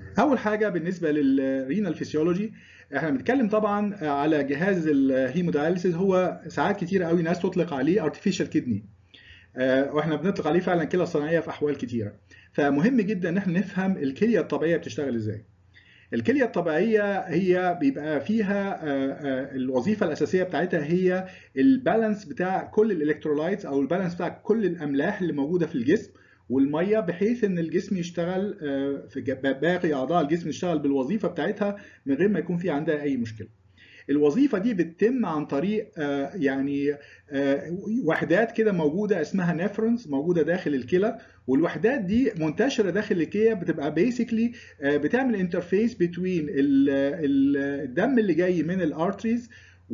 اول حاجه بالنسبه للرينال فيسيولوجي احنا بنتكلم طبعا على جهاز الهيموداياليسيس هو ساعات كتير قوي ناس تطلق عليه ارتفيشال كدني واحنا بنطلق عليه فعلا كلى صناعيه في احوال كتيره فمهم جدا ان احنا نفهم الكليه الطبيعيه بتشتغل ازاي الكليه الطبيعيه هي بيبقى فيها الوظيفه الاساسيه بتاعتها هي البالانس بتاع كل الالكترولايتس او البالانس بتاع كل الاملاح اللي موجوده في الجسم والميه بحيث ان الجسم يشتغل في باقي اعضاء الجسم يشتغل بالوظيفه بتاعتها من غير ما يكون في عندها اي مشكله الوظيفه دي بتتم عن طريق يعني وحدات كده موجوده اسمها نيفرونز موجوده داخل الكلى والوحدات دي منتشره داخل الكلى بتبقى بيسكلي بتعمل انترفيس بين الدم اللي جاي من الارتريز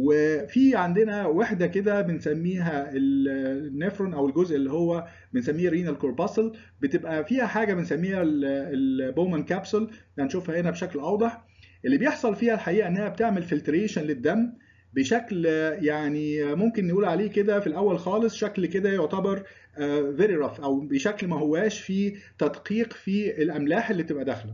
وفي عندنا وحده كده بنسميها النفرون او الجزء اللي هو بنسميه رينال كورباسل بتبقى فيها حاجه بنسميها البومان كابسول هنشوفها هنا بشكل اوضح اللي بيحصل فيها الحقيقه انها بتعمل فلتريشن للدم بشكل يعني ممكن نقول عليه كده في الاول خالص شكل كده يعتبر فيري رف او بشكل ما هواش في تدقيق في الاملاح اللي بتبقى داخله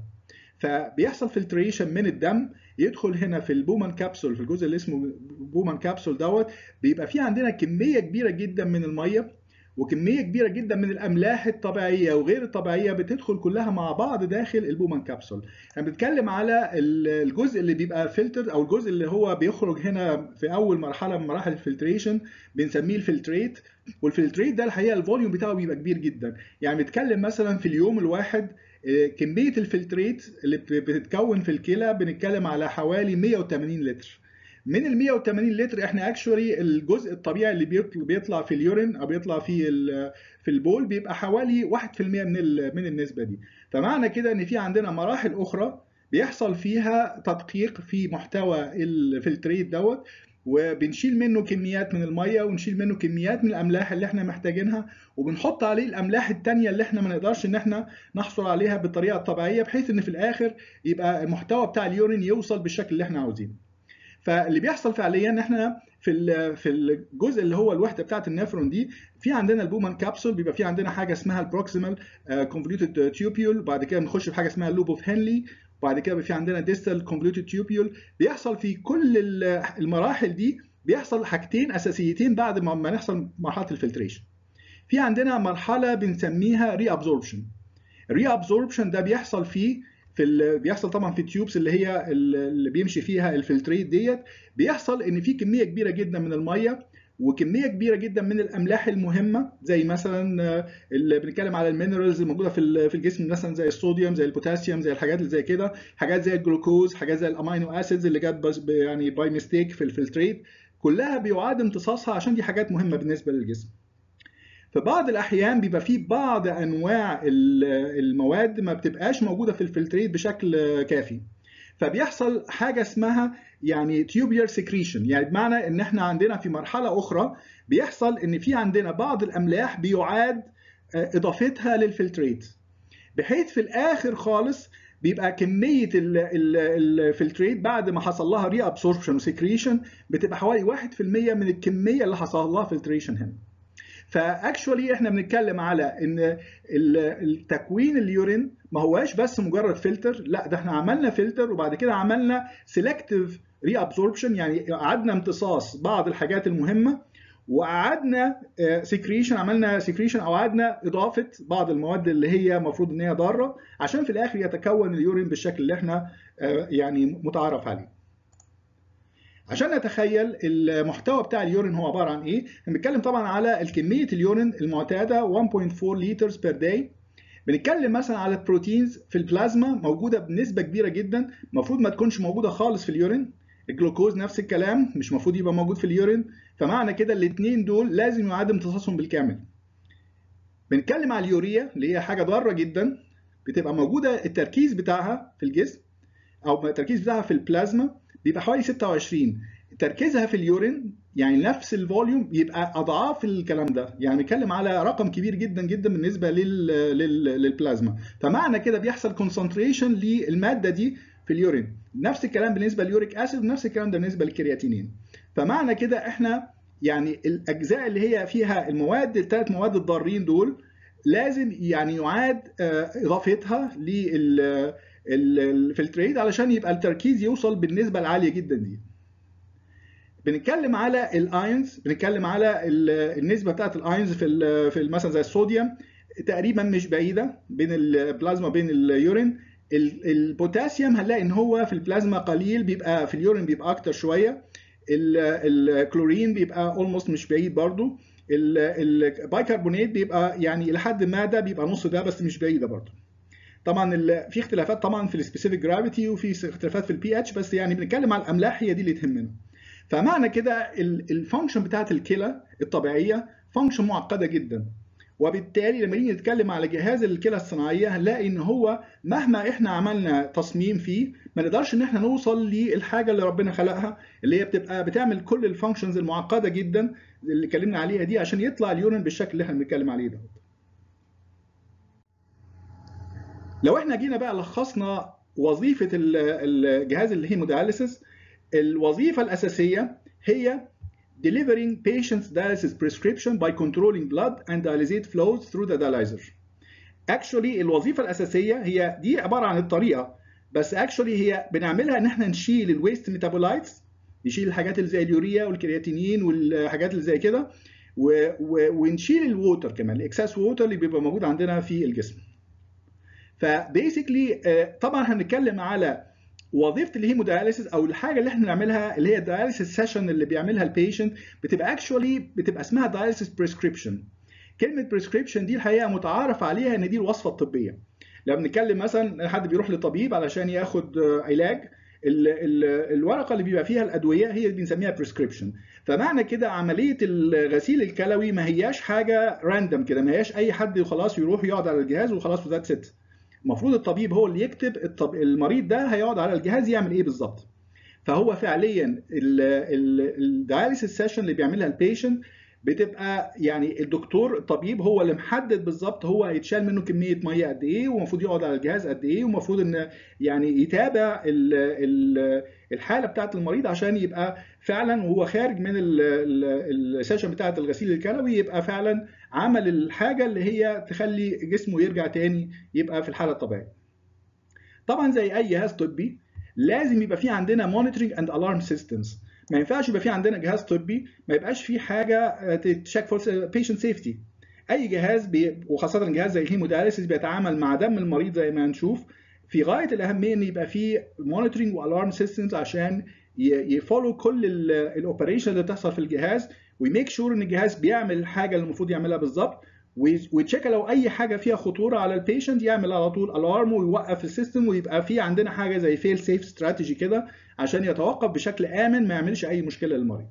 فبيحصل فلتريشن من الدم يدخل هنا في البومان كابسول في الجزء اللي اسمه بومان كابسول دوت بيبقى في عندنا كميه كبيره جدا من الميه وكميه كبيره جدا من الاملاح الطبيعيه وغير الطبيعيه بتدخل كلها مع بعض داخل البومان كابسول احنا بنتكلم على الجزء اللي بيبقى فلتر او الجزء اللي هو بيخرج هنا في اول مرحله من مراحل الفلتريشن بنسميه الفلتريت والفلتريت ده الحقيقه الفوليوم بتاعه بيبقى كبير جدا يعني بنتكلم مثلا في اليوم الواحد كميه الفلتريت اللي بتتكون في الكلى بنتكلم على حوالي 180 لتر من ال 180 لتر احنا اكشولي الجزء الطبيعي اللي بيطلع في اليورين او بيطلع في في البول بيبقى حوالي 1% من من النسبه دي فمعنى كده ان في عندنا مراحل اخرى بيحصل فيها تدقيق في محتوى الفلتريت دوت وبنشيل منه كميات من الميه ونشيل منه كميات من الاملاح اللي احنا محتاجينها وبنحط عليه الاملاح التانية اللي احنا ما نقدرش ان احنا نحصل عليها بالطريقه الطبيعيه بحيث ان في الاخر يبقى المحتوى بتاع اليورين يوصل بالشكل اللي احنا عاوزينه فاللي بيحصل فعليا ان احنا في في الجزء اللي هو الوحده بتاعه النفرون دي في عندنا البومان كابسول بيبقى في عندنا حاجه اسمها البروكسيمال كونفوليوتد تيوبيول بعد كده بنخش في حاجه اسمها لوب اوف هنلي وبعد كده في عندنا ديستال كونفوليوتد تيوبيول بيحصل في كل المراحل دي بيحصل حاجتين اساسيتين بعد ما نحصل مرحله الفلتريشن في عندنا مرحله بنسميها ري ابزوربشن الري ابزوربشن ده بيحصل فيه في ال... بيحصل طبعا في التيوبس اللي هي اللي بيمشي فيها الفلتريت ديت بيحصل ان في كميه كبيره جدا من الميه وكميه كبيره جدا من الاملاح المهمه زي مثلا اللي بنتكلم على المينرالز الموجوده في في الجسم مثلا زي الصوديوم زي البوتاسيوم زي الحاجات اللي زي كده حاجات زي الجلوكوز حاجات زي الامينو اسيدز اللي جت بس يعني باي ميستيك في الفلتريت كلها بيعاد امتصاصها عشان دي حاجات مهمه بالنسبه للجسم في بعض الاحيان بيبقى في بعض انواع المواد ما بتبقاش موجوده في الفلتريت بشكل كافي فبيحصل حاجه اسمها يعني تيوبير سكريشن يعني بمعنى ان احنا عندنا في مرحله اخرى بيحصل ان في عندنا بعض الاملاح بيعاد اضافتها للفلتريت بحيث في الاخر خالص بيبقى كميه الفلتريت بعد ما حصل لها ري ابسوربشن وسكريشن بتبقى حوالي 1% من الكميه اللي حصل لها فلتريشن هنا فاكشولي احنا بنتكلم على ان التكوين اليورين ما هواش بس مجرد فلتر لا ده احنا عملنا فلتر وبعد كده عملنا سيلكتيف ري ابسوربشن يعني قعدنا امتصاص بعض الحاجات المهمه وقعدنا سكريشن عملنا سكريشن او قعدنا اضافه بعض المواد اللي هي المفروض ان هي ضاره عشان في الاخر يتكون اليورين بالشكل اللي احنا يعني متعارف عليه عشان نتخيل المحتوى بتاع اليورين هو عباره عن ايه بنتكلم طبعا على الكميه اليورين المعتاده 1.4 لتر بير داي بنتكلم مثلا على البروتينز في البلازما موجوده بنسبه كبيره جدا المفروض ما تكونش موجوده خالص في اليورين الجلوكوز نفس الكلام مش المفروض يبقى موجود في اليورين فمعنى كده الاثنين دول لازم يعاد امتصاصهم بالكامل بنتكلم على اليوريا اللي هي حاجه ضاره جدا بتبقى موجوده التركيز بتاعها في الجسم او التركيز بتاعها في البلازما بيبقى حوالي 26 تركيزها في اليورين يعني نفس الفوليوم يبقى اضعاف الكلام ده يعني بنتكلم على رقم كبير جدا جدا بالنسبه لل... لل... للبلازما فمعنى كده بيحصل كونسنتريشن للماده دي في اليورين نفس الكلام بالنسبه لليوريك اسيد ونفس الكلام ده بالنسبه للكرياتينين فمعنى كده احنا يعني الاجزاء اللي هي فيها المواد الثلاث مواد الضارين دول لازم يعني يعاد اضافتها الفلتريت علشان يبقى التركيز يوصل بالنسبه العاليه جدا دي بنتكلم على الاينز بنتكلم على النسبه بتاعت الاينز في في مثلا زي الصوديوم تقريبا مش بعيده بين البلازما وبين اليورين البوتاسيوم هنلاقي ان هو في البلازما قليل بيبقى في اليورين بيبقى اكتر شويه الكلورين بيبقى اولموست مش بعيد برضو البايكربونات بيبقى يعني الى حد ما ده بيبقى نص ده بس مش بعيده برضو طبعا في اختلافات طبعا في السبيسيفيك جرافيتي وفي اختلافات في البي اتش بس يعني بنتكلم على الاملاح هي دي اللي تهمنا فمعنى كده الفانكشن بتاعت الكلى الطبيعيه فانكشن معقده جدا وبالتالي لما نيجي نتكلم على جهاز الكلى الصناعيه هنلاقي ان هو مهما احنا عملنا تصميم فيه ما نقدرش ان احنا نوصل للحاجه اللي ربنا خلقها اللي هي بتبقى بتعمل كل الفانكشنز المعقده جدا اللي اتكلمنا عليها دي عشان يطلع اليورين بالشكل اللي احنا بنتكلم عليه ده لو احنا جينا بقى لخصنا وظيفه الجهاز الهيمودياليسيس الوظيفه الاساسيه هي delivering patients dialysis prescription by controlling blood and dialysate flows through the dialyzer. Actually الوظيفة الأساسية هي دي عبارة عن الطريقة بس actually هي بنعملها إن إحنا نشيل الويست ميتابولايتس نشيل الحاجات اللي زي اليوريا والكرياتينين والحاجات اللي زي كده ونشيل الووتر كمان الاكسس ووتر اللي بيبقى موجود عندنا في الجسم. فبيسكلي طبعا هنتكلم على وظيفه الهيمودياليسيس او الحاجه اللي احنا بنعملها اللي هي الدياليسيس سيشن اللي بيعملها البيشنت بتبقى اكشولي بتبقى اسمها دياليسيس بريسكريبشن كلمه بريسكريبشن دي الحقيقه متعارف عليها ان دي الوصفه الطبيه لما بنتكلم مثلا حد بيروح لطبيب علشان ياخد علاج ال ال الورقه اللي بيبقى فيها الادويه هي اللي بنسميها بريسكريبشن فمعنى كده عمليه الغسيل الكلوي ما هياش حاجه راندم كده ما هياش اي حد خلاص يروح يقعد على الجهاز وخلاص وذات ست المفروض الطبيب هو اللي يكتب الطب... المريض ده هيقعد على الجهاز يعمل ايه بالظبط فهو فعليا الدياليسيس سيشن اللي بيعملها البيشنت بتبقى يعني الدكتور الطبيب هو اللي محدد بالظبط هو هيتشال منه كميه ميه قد ايه ومفروض يقعد على الجهاز قد ايه ومفروض ان يعني يتابع ال ال الحاله بتاعه المريض عشان يبقى فعلا وهو خارج من السيشن بتاعه الغسيل الكلوي يبقى فعلا عمل الحاجه اللي هي تخلي جسمه يرجع تاني يبقى في الحاله الطبيعيه. طبعا زي اي جهاز طبي لازم يبقى في عندنا مونيتورنج اند الارم سيستمز ما ينفعش يبقى في عندنا جهاز طبي ما يبقاش في حاجه تشيك فور بيشنت سيفتي اي جهاز بي وخاصه جهاز زي الهيمودياليسيس بيتعامل مع دم المريض زي ما هنشوف في غايه الاهميه ان يبقى في مونيتورنج والارم سيستمز عشان يفولو كل الاوبريشن اللي بتحصل في الجهاز ويميك شور ان الجهاز بيعمل الحاجه اللي المفروض يعملها بالظبط ويتشيك لو اي حاجه فيها خطوره على البيشنت يعمل على طول الارم ويوقف السيستم ويبقى في عندنا حاجه زي فيل سيف استراتيجي كده عشان يتوقف بشكل امن ما يعملش اي مشكله للمريض.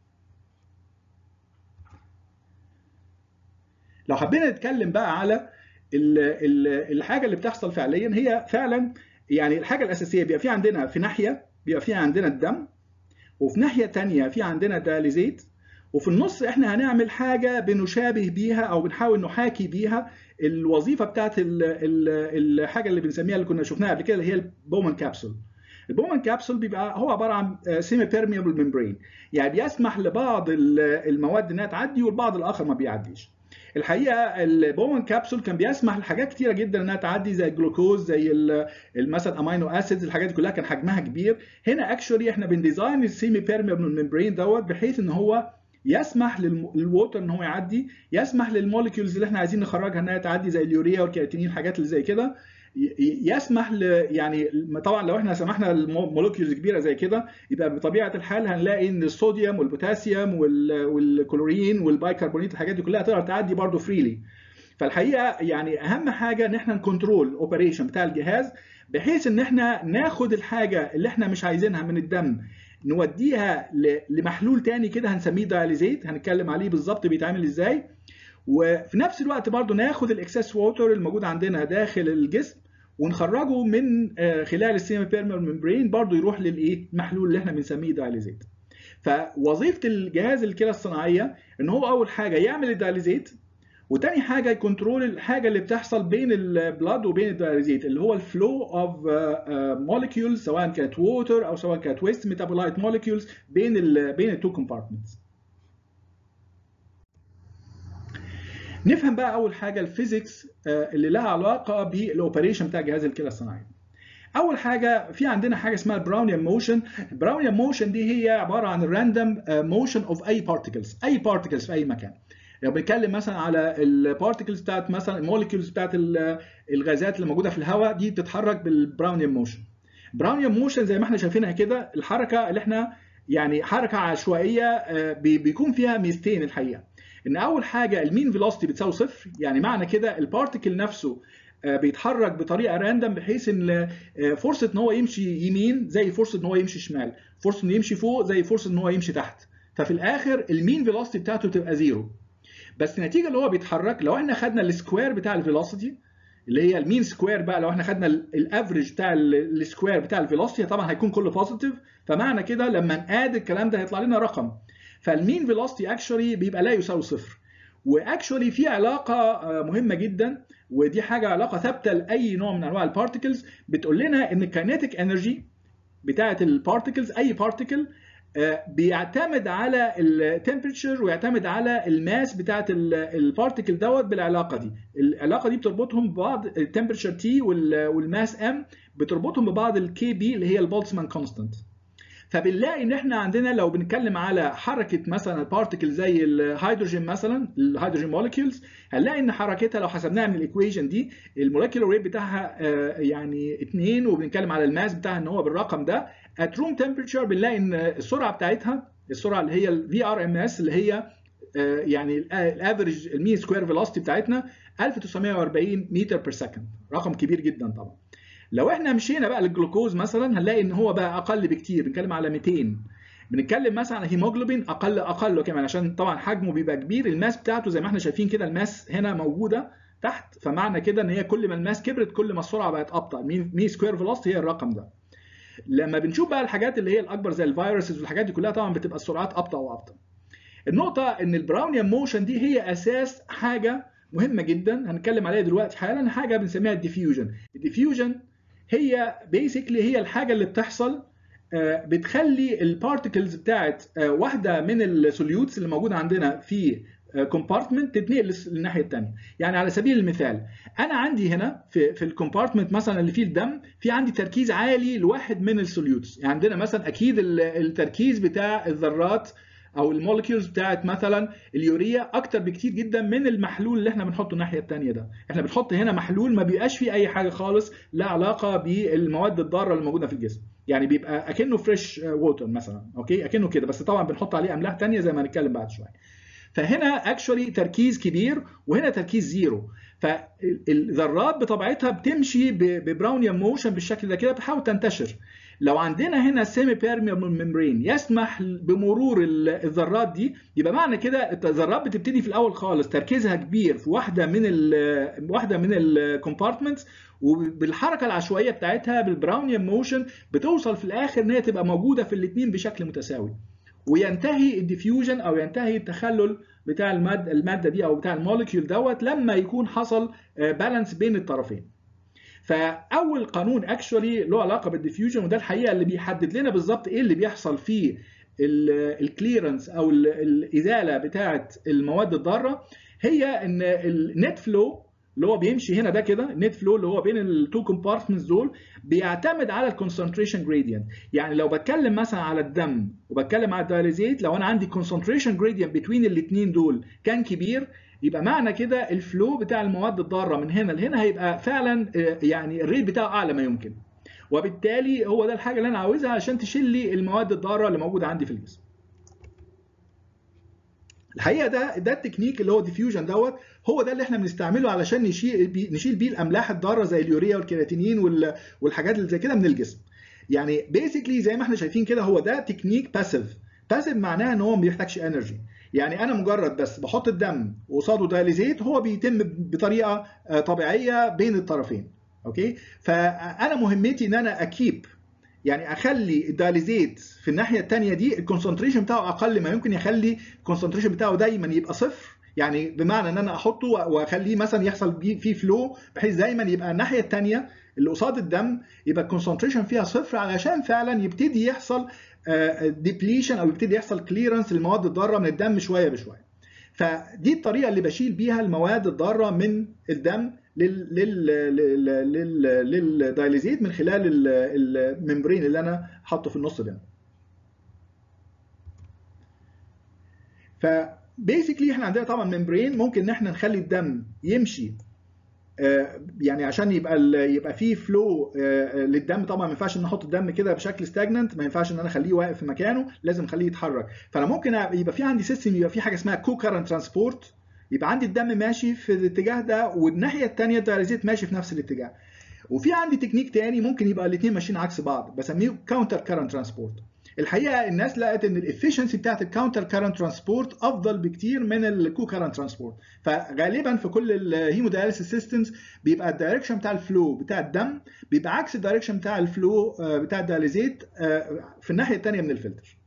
لو حبينا نتكلم بقى على ال ال الحاجه اللي بتحصل فعليا هي فعلا يعني الحاجه الاساسيه بيبقى في عندنا في ناحيه بيبقى في عندنا الدم وفي ناحيه ثانيه في عندنا دياليزيت وفي النص احنا هنعمل حاجه بنشابه بيها او بنحاول نحاكي بيها الوظيفه بتاعت الحاجه اللي بنسميها اللي كنا شفناها قبل كده اللي هي البومان كابسول البومان كابسول بيبقى هو عباره عن سيمي بيرميبل ممبرين يعني بيسمح لبعض المواد انها تعدي والبعض الاخر ما بيعديش الحقيقه البومان كابسول كان بيسمح لحاجات كتيره جدا انها تعدي زي الجلوكوز زي مثلا امينو اسيدز الحاجات دي كلها كان حجمها كبير هنا اكشولي احنا بنديزاين السيمي بيرميبل ممبرين دوت بحيث ان هو يسمح للووتر ان هو يعدي يسمح للموليكيولز اللي احنا عايزين نخرجها انها تعدي زي اليوريا والكرياتينين الحاجات اللي زي كده يسمح ل يعني طبعا لو احنا سمحنا لموليكيولز كبيره زي كده يبقى بطبيعه الحال هنلاقي ان الصوديوم والبوتاسيوم والكلورين والبايكربونات الحاجات دي كلها تقدر تعدي برضه فريلي فالحقيقه يعني اهم حاجه ان احنا نكنترول الاوبريشن بتاع الجهاز بحيث ان احنا ناخد الحاجه اللي احنا مش عايزينها من الدم نوديها لمحلول تاني كده هنسميه داياليزيت هنتكلم عليه بالظبط بيتعمل ازاي وفي نفس الوقت برضو ناخد الاكسس ووتر الموجود عندنا داخل الجسم ونخرجه من خلال السيمي بيرمر ممبرين برضو يروح للايه المحلول اللي احنا بنسميه داياليزيت فوظيفه الجهاز الكلى الصناعيه ان هو اول حاجه يعمل الداياليزيت وتاني حاجه يكنترول الحاجه اللي بتحصل بين البلاد وبين الداياليزيت اللي هو الفلو اوف موليكيولز سواء كانت ووتر او سواء كانت ويست ميتابولايت موليكيولز بين ال بين التو كومبارتمنتس نفهم بقى اول حاجه الفيزيكس اللي لها علاقه بالاوبريشن بتاع جهاز الكلى الصناعي اول حاجه في عندنا حاجه اسمها براونيان موشن براونيان موشن دي هي عباره عن الراندوم موشن اوف اي بارتكلز اي بارتكلز في اي مكان لو بنتكلم مثلا على البارتكلز بتاعت مثلا الموليكيولز بتاعت الغازات اللي موجوده في الهواء دي بتتحرك بالبراونيان موشن براونيان موشن زي ما احنا شايفينها كده الحركه اللي احنا يعني حركه عشوائيه بيكون فيها ميزتين الحقيقه ان اول حاجه المين فيلوسيتي بتساوي صفر يعني معنى كده البارتكل نفسه بيتحرك بطريقه راندم بحيث ان فرصه ان هو يمشي يمين زي فرصه ان هو يمشي شمال فرصه انه يمشي فوق زي فرصه ان هو يمشي تحت ففي الاخر المين فيلوسيتي بتاعته تبقى زيرو بس النتيجه اللي هو بيتحرك لو احنا خدنا السكوير بتاع الفيلوسيتي اللي هي المين سكوير بقى لو احنا خدنا الافريج بتاع السكوير بتاع الفيلوسيتي طبعا هيكون كله بوزيتيف فمعنى كده لما نقاد الكلام ده هيطلع لنا رقم فالمين فيلوسيتي اكشولي بيبقى لا يساوي صفر واكشولي في علاقه مهمه جدا ودي حاجه علاقه ثابته لاي نوع من انواع البارتكلز بتقول لنا ان الكاينيتيك انرجي بتاعه البارتكلز اي بارتكل بيعتمد على التمبريتشر ويعتمد على الماس بتاعه البارتكل دوت بالعلاقه دي العلاقه دي بتربطهم ببعض التمبريتشر تي والماس ام بتربطهم ببعض الكي بي اللي هي البولتزمان كونستانت فبنلاقي ان احنا عندنا لو بنتكلم على حركه مثلا البارتكل زي الهيدروجين مثلا الهيدروجين موليكيولز هنلاقي ان حركتها لو حسبناها من الايكويشن دي الموليكيولر ريت بتاعها يعني 2 وبنتكلم على الماس بتاعها ان هو بالرقم ده ات روم تمبريتشر بنلاقي ان السرعه بتاعتها السرعه اللي هي الفي ار ام اس اللي هي يعني الافريج المين سكوير فيلوسيتي بتاعتنا 1940 متر بير سكند رقم كبير جدا طبعا لو احنا مشينا بقى للجلوكوز مثلا هنلاقي ان هو بقى اقل بكتير بنتكلم على 200 بنتكلم مثلا على هيموجلوبين اقل اقل كمان عشان طبعا حجمه بيبقى كبير الماس بتاعته زي ما احنا شايفين كده الماس هنا موجوده تحت فمعنى كده ان هي كل ما الماس كبرت كل ما السرعه بقت ابطا مي سكوير فيلوسيتي هي الرقم ده لما بنشوف بقى الحاجات اللي هي الاكبر زي الفيروسز والحاجات دي كلها طبعا بتبقى السرعات ابطا وابطا النقطه ان البراونيان موشن دي هي اساس حاجه مهمه جدا هنتكلم عليها دلوقتي حالا حاجه بنسميها الديفيوجن الديفيوجن هي بيسكلي هي الحاجه اللي بتحصل بتخلي البارتكلز بتاعت واحده من السوليوتس اللي موجوده عندنا في كومبارتمنت تتنقل للناحيه الثانيه يعني على سبيل المثال انا عندي هنا في في الكومبارتمنت مثلا اللي فيه الدم في عندي تركيز عالي لواحد من السوليوتس يعني عندنا مثلا اكيد التركيز بتاع الذرات او المولكيولز بتاعت مثلا اليوريا اكتر بكتير جدا من المحلول اللي احنا بنحطه الناحيه الثانيه ده احنا بنحط هنا محلول ما بيبقاش فيه اي حاجه خالص لا علاقه بالمواد الضاره اللي موجوده في الجسم يعني بيبقى اكنه فريش ووتر مثلا اوكي اكنه كده بس طبعا بنحط عليه املاح ثانيه زي ما هنتكلم بعد شويه فهنا اكشولي تركيز كبير وهنا تركيز زيرو فالذرات بطبيعتها بتمشي ببراونيان موشن بالشكل ده كده بتحاول تنتشر لو عندنا هنا سيمي بيرميبل ممبرين يسمح بمرور الذرات دي يبقى معنى كده الذرات بتبتدي في الاول خالص تركيزها كبير في واحده من ال واحده من الكومبارتمنتس وبالحركه العشوائيه بتاعتها بالبراونيان موشن بتوصل في الاخر ان هي تبقى موجوده في الاثنين بشكل متساوي وينتهي الديفيوجن او ينتهي التخلل بتاع الماده الماده دي او بتاع الموليكيول دوت لما يكون حصل بالانس بين الطرفين فاول قانون اكشولي له علاقه بالديفيوجن وده الحقيقه اللي بيحدد لنا بالظبط ايه اللي بيحصل في الكليرنس او الازاله بتاعه المواد الضاره هي ان النت فلو اللي هو بيمشي هنا ده كده النت فلو اللي هو بين التو كومبارتمنتس دول بيعتمد على الكونسنتريشن جريدينت يعني لو بتكلم مثلا على الدم وبتكلم على الدياليزيت لو انا عندي كونسنتريشن جريدينت بين الاثنين دول كان كبير يبقى معنى كده الفلو بتاع المواد الضاره من هنا لهنا هيبقى فعلا يعني الريت بتاعه اعلى ما يمكن وبالتالي هو ده الحاجه اللي انا عاوزها عشان تشيل لي المواد الضاره اللي موجوده عندي في الجسم الحقيقه ده ده التكنيك اللي هو ديفيوجن دوت هو ده اللي احنا بنستعمله علشان نشيل بي نشيل بيه الاملاح الضاره زي اليوريا والكيراتينين والحاجات اللي زي كده من الجسم يعني بيسكلي زي ما احنا شايفين كده هو ده تكنيك باسيف باسيف معناها ان هو ما بيحتاجش انرجي يعني انا مجرد بس بحط الدم وقصاده دياليزيت هو بيتم بطريقه طبيعيه بين الطرفين اوكي فانا مهمتي ان انا اكيب يعني اخلي الدياليزيت في الناحيه الثانيه دي الكونسنتريشن بتاعه اقل ما يمكن يخلي الكونسنتريشن بتاعه دايما يبقى صفر يعني بمعنى ان انا احطه واخليه مثلا يحصل فيه فلو بحيث دايما يبقى الناحيه الثانيه اللي قصاد الدم يبقى الكونسنتريشن فيها صفر علشان فعلا يبتدي يحصل ديبليشن او يبتدي يحصل كليرنس للمواد الضاره من الدم شويه بشويه. فدي الطريقه اللي بشيل بيها المواد الضاره من الدم لل لل لل للدايليزيت من خلال الممبرين اللي انا حاطه في النص ده فبيسكلي احنا عندنا طبعا ممبرين ممكن ان احنا نخلي الدم يمشي يعني عشان يبقى يبقى فيه فلو للدم طبعا ما ينفعش ان احط الدم كده بشكل ستاجننت ما ينفعش ان انا اخليه واقف في مكانه لازم اخليه يتحرك فانا ممكن يبقى في عندي سيستم يبقى في حاجه اسمها كو كارنت ترانسبورت يبقى عندي الدم ماشي في الاتجاه ده والناحيه الثانيه الدايليزيت ماشي في نفس الاتجاه وفي عندي تكنيك تاني ممكن يبقى الاثنين ماشيين عكس بعض بسميه كاونتر كارنت ترانسبورت الحقيقه الناس لقت ان الافشنسي بتاعت الكاونتر كارنت ترانسبورت افضل بكتير من الكو كارنت ترانسبورت فغالبا في كل الهيموداياليسيس سيستمز بيبقى الدايركشن بتاع الفلو بتاع الدم بيبقى عكس الدايركشن بتاع الفلو بتاع الدياليزيت في الناحيه الثانيه من الفلتر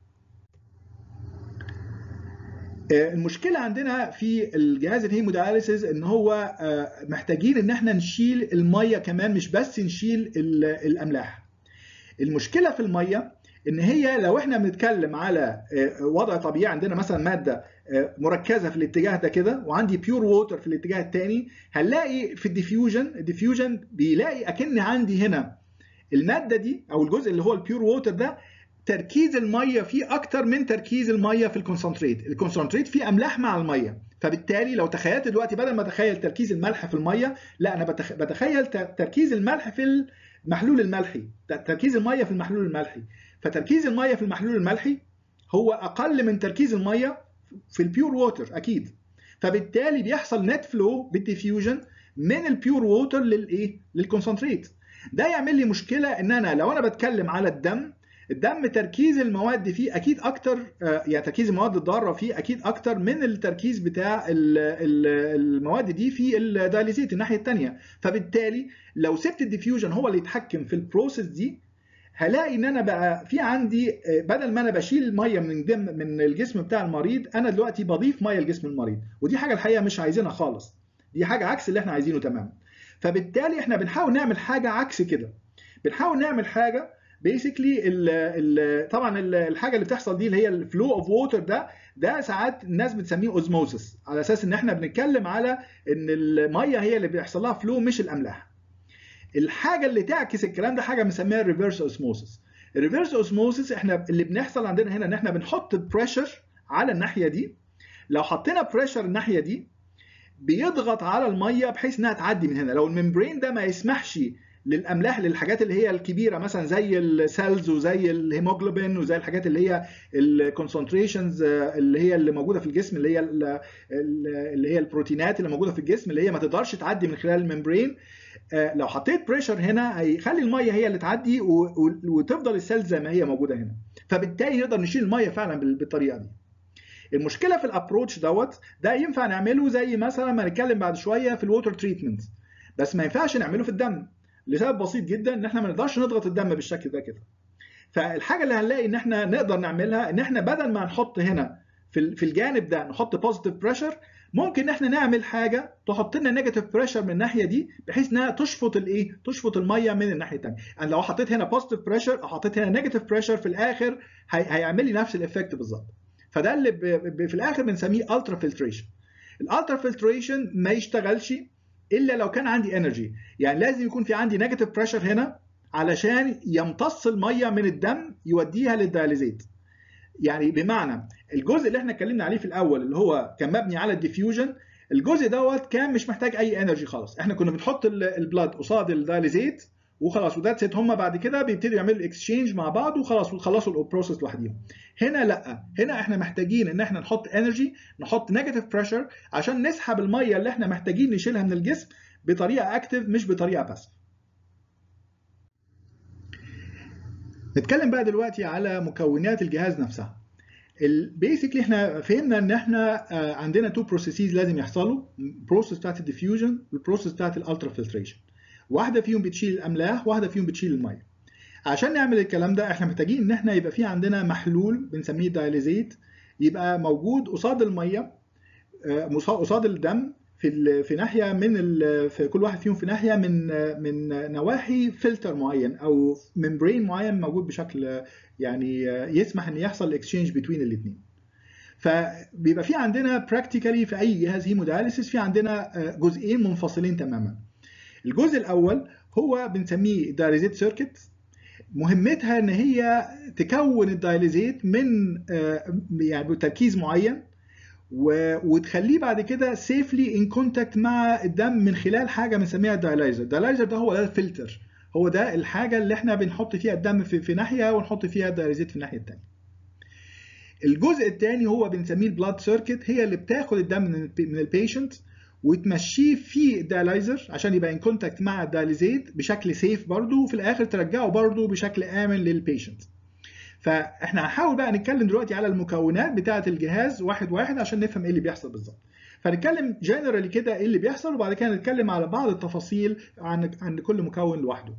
المشكله عندنا في الجهاز الهيموداياليسيس ان هو محتاجين ان احنا نشيل الميه كمان مش بس نشيل الاملاح المشكله في الميه ان هي لو احنا بنتكلم على وضع طبيعي عندنا مثلا ماده مركزه في الاتجاه ده كده وعندي بيور ووتر في الاتجاه الثاني هنلاقي في الديفيوجن الديفيوجن بيلاقي اكن عندي هنا الماده دي او الجزء اللي هو البيور ووتر ده تركيز الميه فيه اكتر من تركيز الميه في الكونسنتريت الكونسنتريت فيه املاح مع الميه فبالتالي لو تخيلت دلوقتي بدل ما اتخيل تركيز الملح في الميه لا انا بتخيل تركيز الملح في المحلول الملحي تركيز الميه في المحلول الملحي فتركيز الميه في المحلول الملحي هو اقل من تركيز الميه في البيور ووتر اكيد فبالتالي بيحصل نت فلو بالديفيوجن من البيور ووتر للايه للكونسنتريت ده يعمل لي مشكله ان انا لو انا بتكلم على الدم الدم تركيز المواد فيه اكيد اكتر يعني تركيز المواد الضاره فيه اكيد اكتر من التركيز بتاع المواد دي في الدايليزيت الناحيه الثانيه فبالتالي لو سبت الديفيوجن هو اللي يتحكم في البروسيس دي هلاقي ان انا بقى في عندي بدل ما انا بشيل ميه من دم من الجسم بتاع المريض انا دلوقتي بضيف ميه لجسم المريض ودي حاجه الحقيقه مش عايزينها خالص دي حاجه عكس اللي احنا عايزينه تماما فبالتالي احنا بنحاول نعمل حاجه عكس كده بنحاول نعمل حاجه بيسكلي طبعا الحاجه اللي بتحصل دي اللي هي الفلو اوف ووتر ده ده ساعات الناس بتسميه اوزموسس على اساس ان احنا بنتكلم على ان الميه هي اللي بيحصل لها فلو مش الاملاح الحاجه اللي تعكس الكلام ده حاجه بنسميها الريفرس اوزموسس الريفرس اوزموسس احنا اللي بنحصل عندنا هنا ان احنا بنحط بريشر على الناحيه دي لو حطينا بريشر الناحيه دي بيضغط على الميه بحيث انها تعدي من هنا لو الممبرين ده ما يسمحش للاملاح للحاجات اللي هي الكبيره مثلا زي السيلز وزي الهيموجلوبين وزي الحاجات اللي هي الكونسنتريشنز اللي هي اللي موجوده في الجسم اللي هي اللي هي البروتينات اللي موجوده في الجسم اللي هي ما تقدرش تعدي من خلال الممبرين لو حطيت بريشر هنا هيخلي الميه هي اللي تعدي وتفضل السيلز زي ما هي موجوده هنا فبالتالي نقدر نشيل الميه فعلا بالطريقه دي المشكله في الابروتش دوت ده ينفع نعمله زي مثلا ما نتكلم بعد شويه في الووتر تريتمنت بس ما ينفعش نعمله في الدم لسبب بسيط جدا ان احنا ما نقدرش نضغط الدم بالشكل ده كده فالحاجه اللي هنلاقي ان احنا نقدر نعملها ان احنا بدل ما نحط هنا في في الجانب ده نحط بوزيتيف بريشر ممكن ان احنا نعمل حاجه تحط لنا نيجاتيف بريشر من الناحيه دي بحيث انها تشفط الايه تشفط الميه من الناحيه الثانيه يعني لو حطيت هنا بوزيتيف بريشر او حطيت هنا نيجاتيف بريشر في الاخر هي... هيعمل لي نفس الايفكت بالظبط فده اللي ب... ب... في الاخر بنسميه الترا فلتريشن الالترا فلتريشن ما يشتغلش الا لو كان عندي انرجي يعني لازم يكون في عندي نيجاتيف بريشر هنا علشان يمتص الميه من الدم يوديها للدياليزيت يعني بمعنى الجزء اللي احنا اتكلمنا عليه في الاول اللي هو كان مبني على الديفيوجن الجزء دوت كان مش محتاج اي انرجي خالص احنا كنا بنحط البلاد قصاد الدياليزيت وخلاص وده سيت هم بعد كده بيبتدوا يعملوا اكسشينج مع بعض وخلاص وخلصوا البروسيس لوحديهم هنا لا هنا احنا محتاجين ان احنا نحط انرجي نحط نيجاتيف بريشر عشان نسحب الميه اللي احنا محتاجين نشيلها من الجسم بطريقه اكتف مش بطريقه باسف نتكلم بقى دلوقتي على مكونات الجهاز نفسها البيسكلي احنا فهمنا ان احنا عندنا تو بروسيسز لازم يحصلوا البروسيس بتاعت الديفيوجن والبروسيس بتاعت الالترا فلتريشن واحده فيهم بتشيل الاملاح واحده فيهم بتشيل الميه عشان نعمل الكلام ده احنا محتاجين ان احنا يبقى في عندنا محلول بنسميه دايليزيت يبقى موجود قصاد الميه قصاد الدم في في ناحيه من في كل واحد فيهم في ناحيه من من نواحي فلتر معين او ممبرين معين موجود بشكل يعني يسمح ان يحصل اكسشينج بين الاثنين فبيبقى في عندنا براكتيكالي في اي جهاز هيموداياليسيس في عندنا جزئين منفصلين تماما الجزء الاول هو بنسميه دايليزيت سيركت مهمتها ان هي تكون الدايليزيت من يعني بتركيز معين وتخليه بعد كده سيفلي ان كونتاكت مع الدم من خلال حاجه بنسميها الدايلايزر الدايلايزر ده هو ده الفلتر هو ده الحاجه اللي احنا بنحط فيها الدم في, في ناحيه ونحط فيها الدايليزيت في الناحيه الثانيه الجزء الثاني هو بنسميه البلاد سيركت هي اللي بتاخد الدم من البيشنت وتمشيه في الدايلايزر عشان يبقى ان كونتاكت مع الدايليزيت بشكل سيف برضه وفي الاخر ترجعه برضه بشكل امن للبيشنت فاحنا هنحاول بقى نتكلم دلوقتي على المكونات بتاعه الجهاز واحد واحد عشان نفهم ايه اللي بيحصل بالظبط فنتكلم جنرالي كده ايه اللي بيحصل وبعد كده نتكلم على بعض التفاصيل عن عن كل مكون لوحده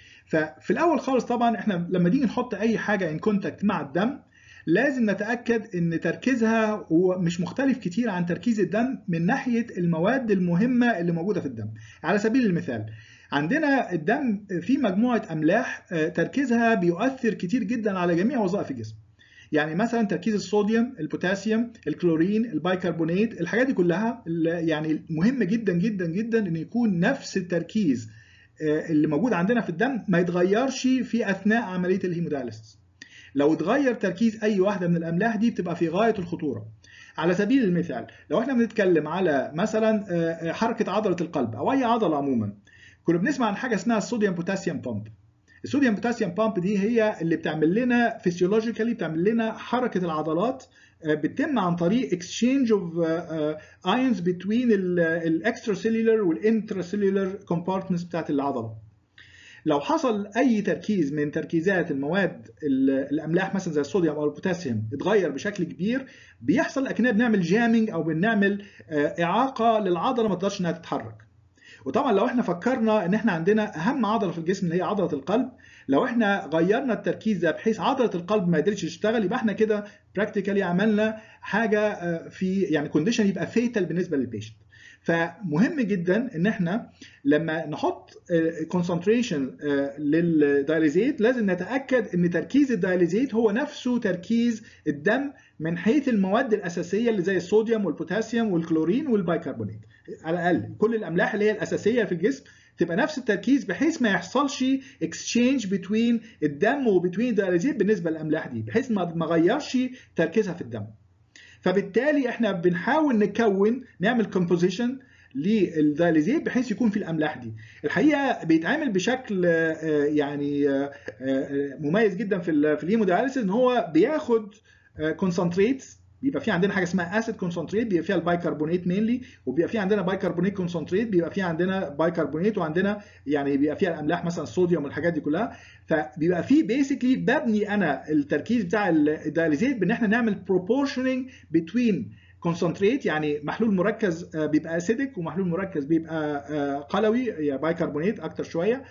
ففي الاول خالص طبعا احنا لما نيجي نحط اي حاجه ان كونتاكت مع الدم لازم نتاكد ان تركيزها هو مش مختلف كتير عن تركيز الدم من ناحيه المواد المهمه اللي موجوده في الدم على سبيل المثال عندنا الدم في مجموعه املاح تركيزها بيؤثر كتير جدا على جميع وظائف الجسم يعني مثلا تركيز الصوديوم البوتاسيوم الكلورين البايكربونات الحاجات دي كلها يعني مهم جدا جدا جدا ان يكون نفس التركيز اللي موجود عندنا في الدم ما يتغيرش في اثناء عمليه الهيمودايليسيس لو اتغير تركيز اي واحده من الاملاح دي بتبقى في غايه الخطوره على سبيل المثال لو احنا بنتكلم على مثلا حركه عضله القلب او اي عضله عموما كنا بنسمع عن حاجه اسمها الصوديوم بوتاسيوم بامب الصوديوم بوتاسيوم بامب دي هي اللي بتعمل لنا فيسيولوجيكالي بتعمل لنا حركه العضلات بتتم عن طريق اكسشينج اوف ايونز بتوين الاكسترا سيلولر والانترا سيلولر كومبارتمنتس بتاعت العضله لو حصل اي تركيز من تركيزات المواد الاملاح مثلا زي الصوديوم او البوتاسيوم اتغير بشكل كبير بيحصل اكننا بنعمل جامنج او بنعمل اعاقه للعضله ما تقدرش انها تتحرك وطبعا لو احنا فكرنا ان احنا عندنا اهم عضله في الجسم اللي هي عضله القلب لو احنا غيرنا التركيز ده بحيث عضله القلب ما قدرتش تشتغل يبقى احنا كده براكتيكالي عملنا حاجه في يعني كونديشن يبقى فيتال بالنسبه للبيشنت فمهم جدا ان احنا لما نحط كونسنتريشن للدايليزيت لازم نتاكد ان تركيز الدايليزيت هو نفسه تركيز الدم من حيث المواد الاساسيه اللي زي الصوديوم والبوتاسيوم والكلورين والبايكربونات على الاقل كل الاملاح اللي هي الاساسيه في الجسم تبقى نفس التركيز بحيث ما يحصلش اكسشينج بتوين الدم وبتوين الدايليزيت بالنسبه للاملاح دي بحيث ما غيرش تركيزها في الدم فبالتالي احنا بنحاول نكون نعمل كومبوزيشن للدايليزيت بحيث يكون في الاملاح دي الحقيقه بيتعمل بشكل يعني مميز جدا في في الهيمودايليسيس ان هو بياخد كونسنتريتس بيبقى في عندنا حاجه اسمها اسيد كونسنتريت بيبقى فيها البايكربونات مينلي وبيبقى في عندنا بايكربونات كونسنتريت بيبقى في عندنا بايكربونات وعندنا يعني بيبقى فيها الاملاح مثلا الصوديوم والحاجات دي كلها فبيبقى في بيسكلي ببني انا التركيز بتاع الدايليزيت بان احنا نعمل بروبورشننج بتوين كونسنتريت يعني محلول مركز بيبقى اسيدك ومحلول مركز بيبقى قلوي يعني بايكربونات اكتر شويه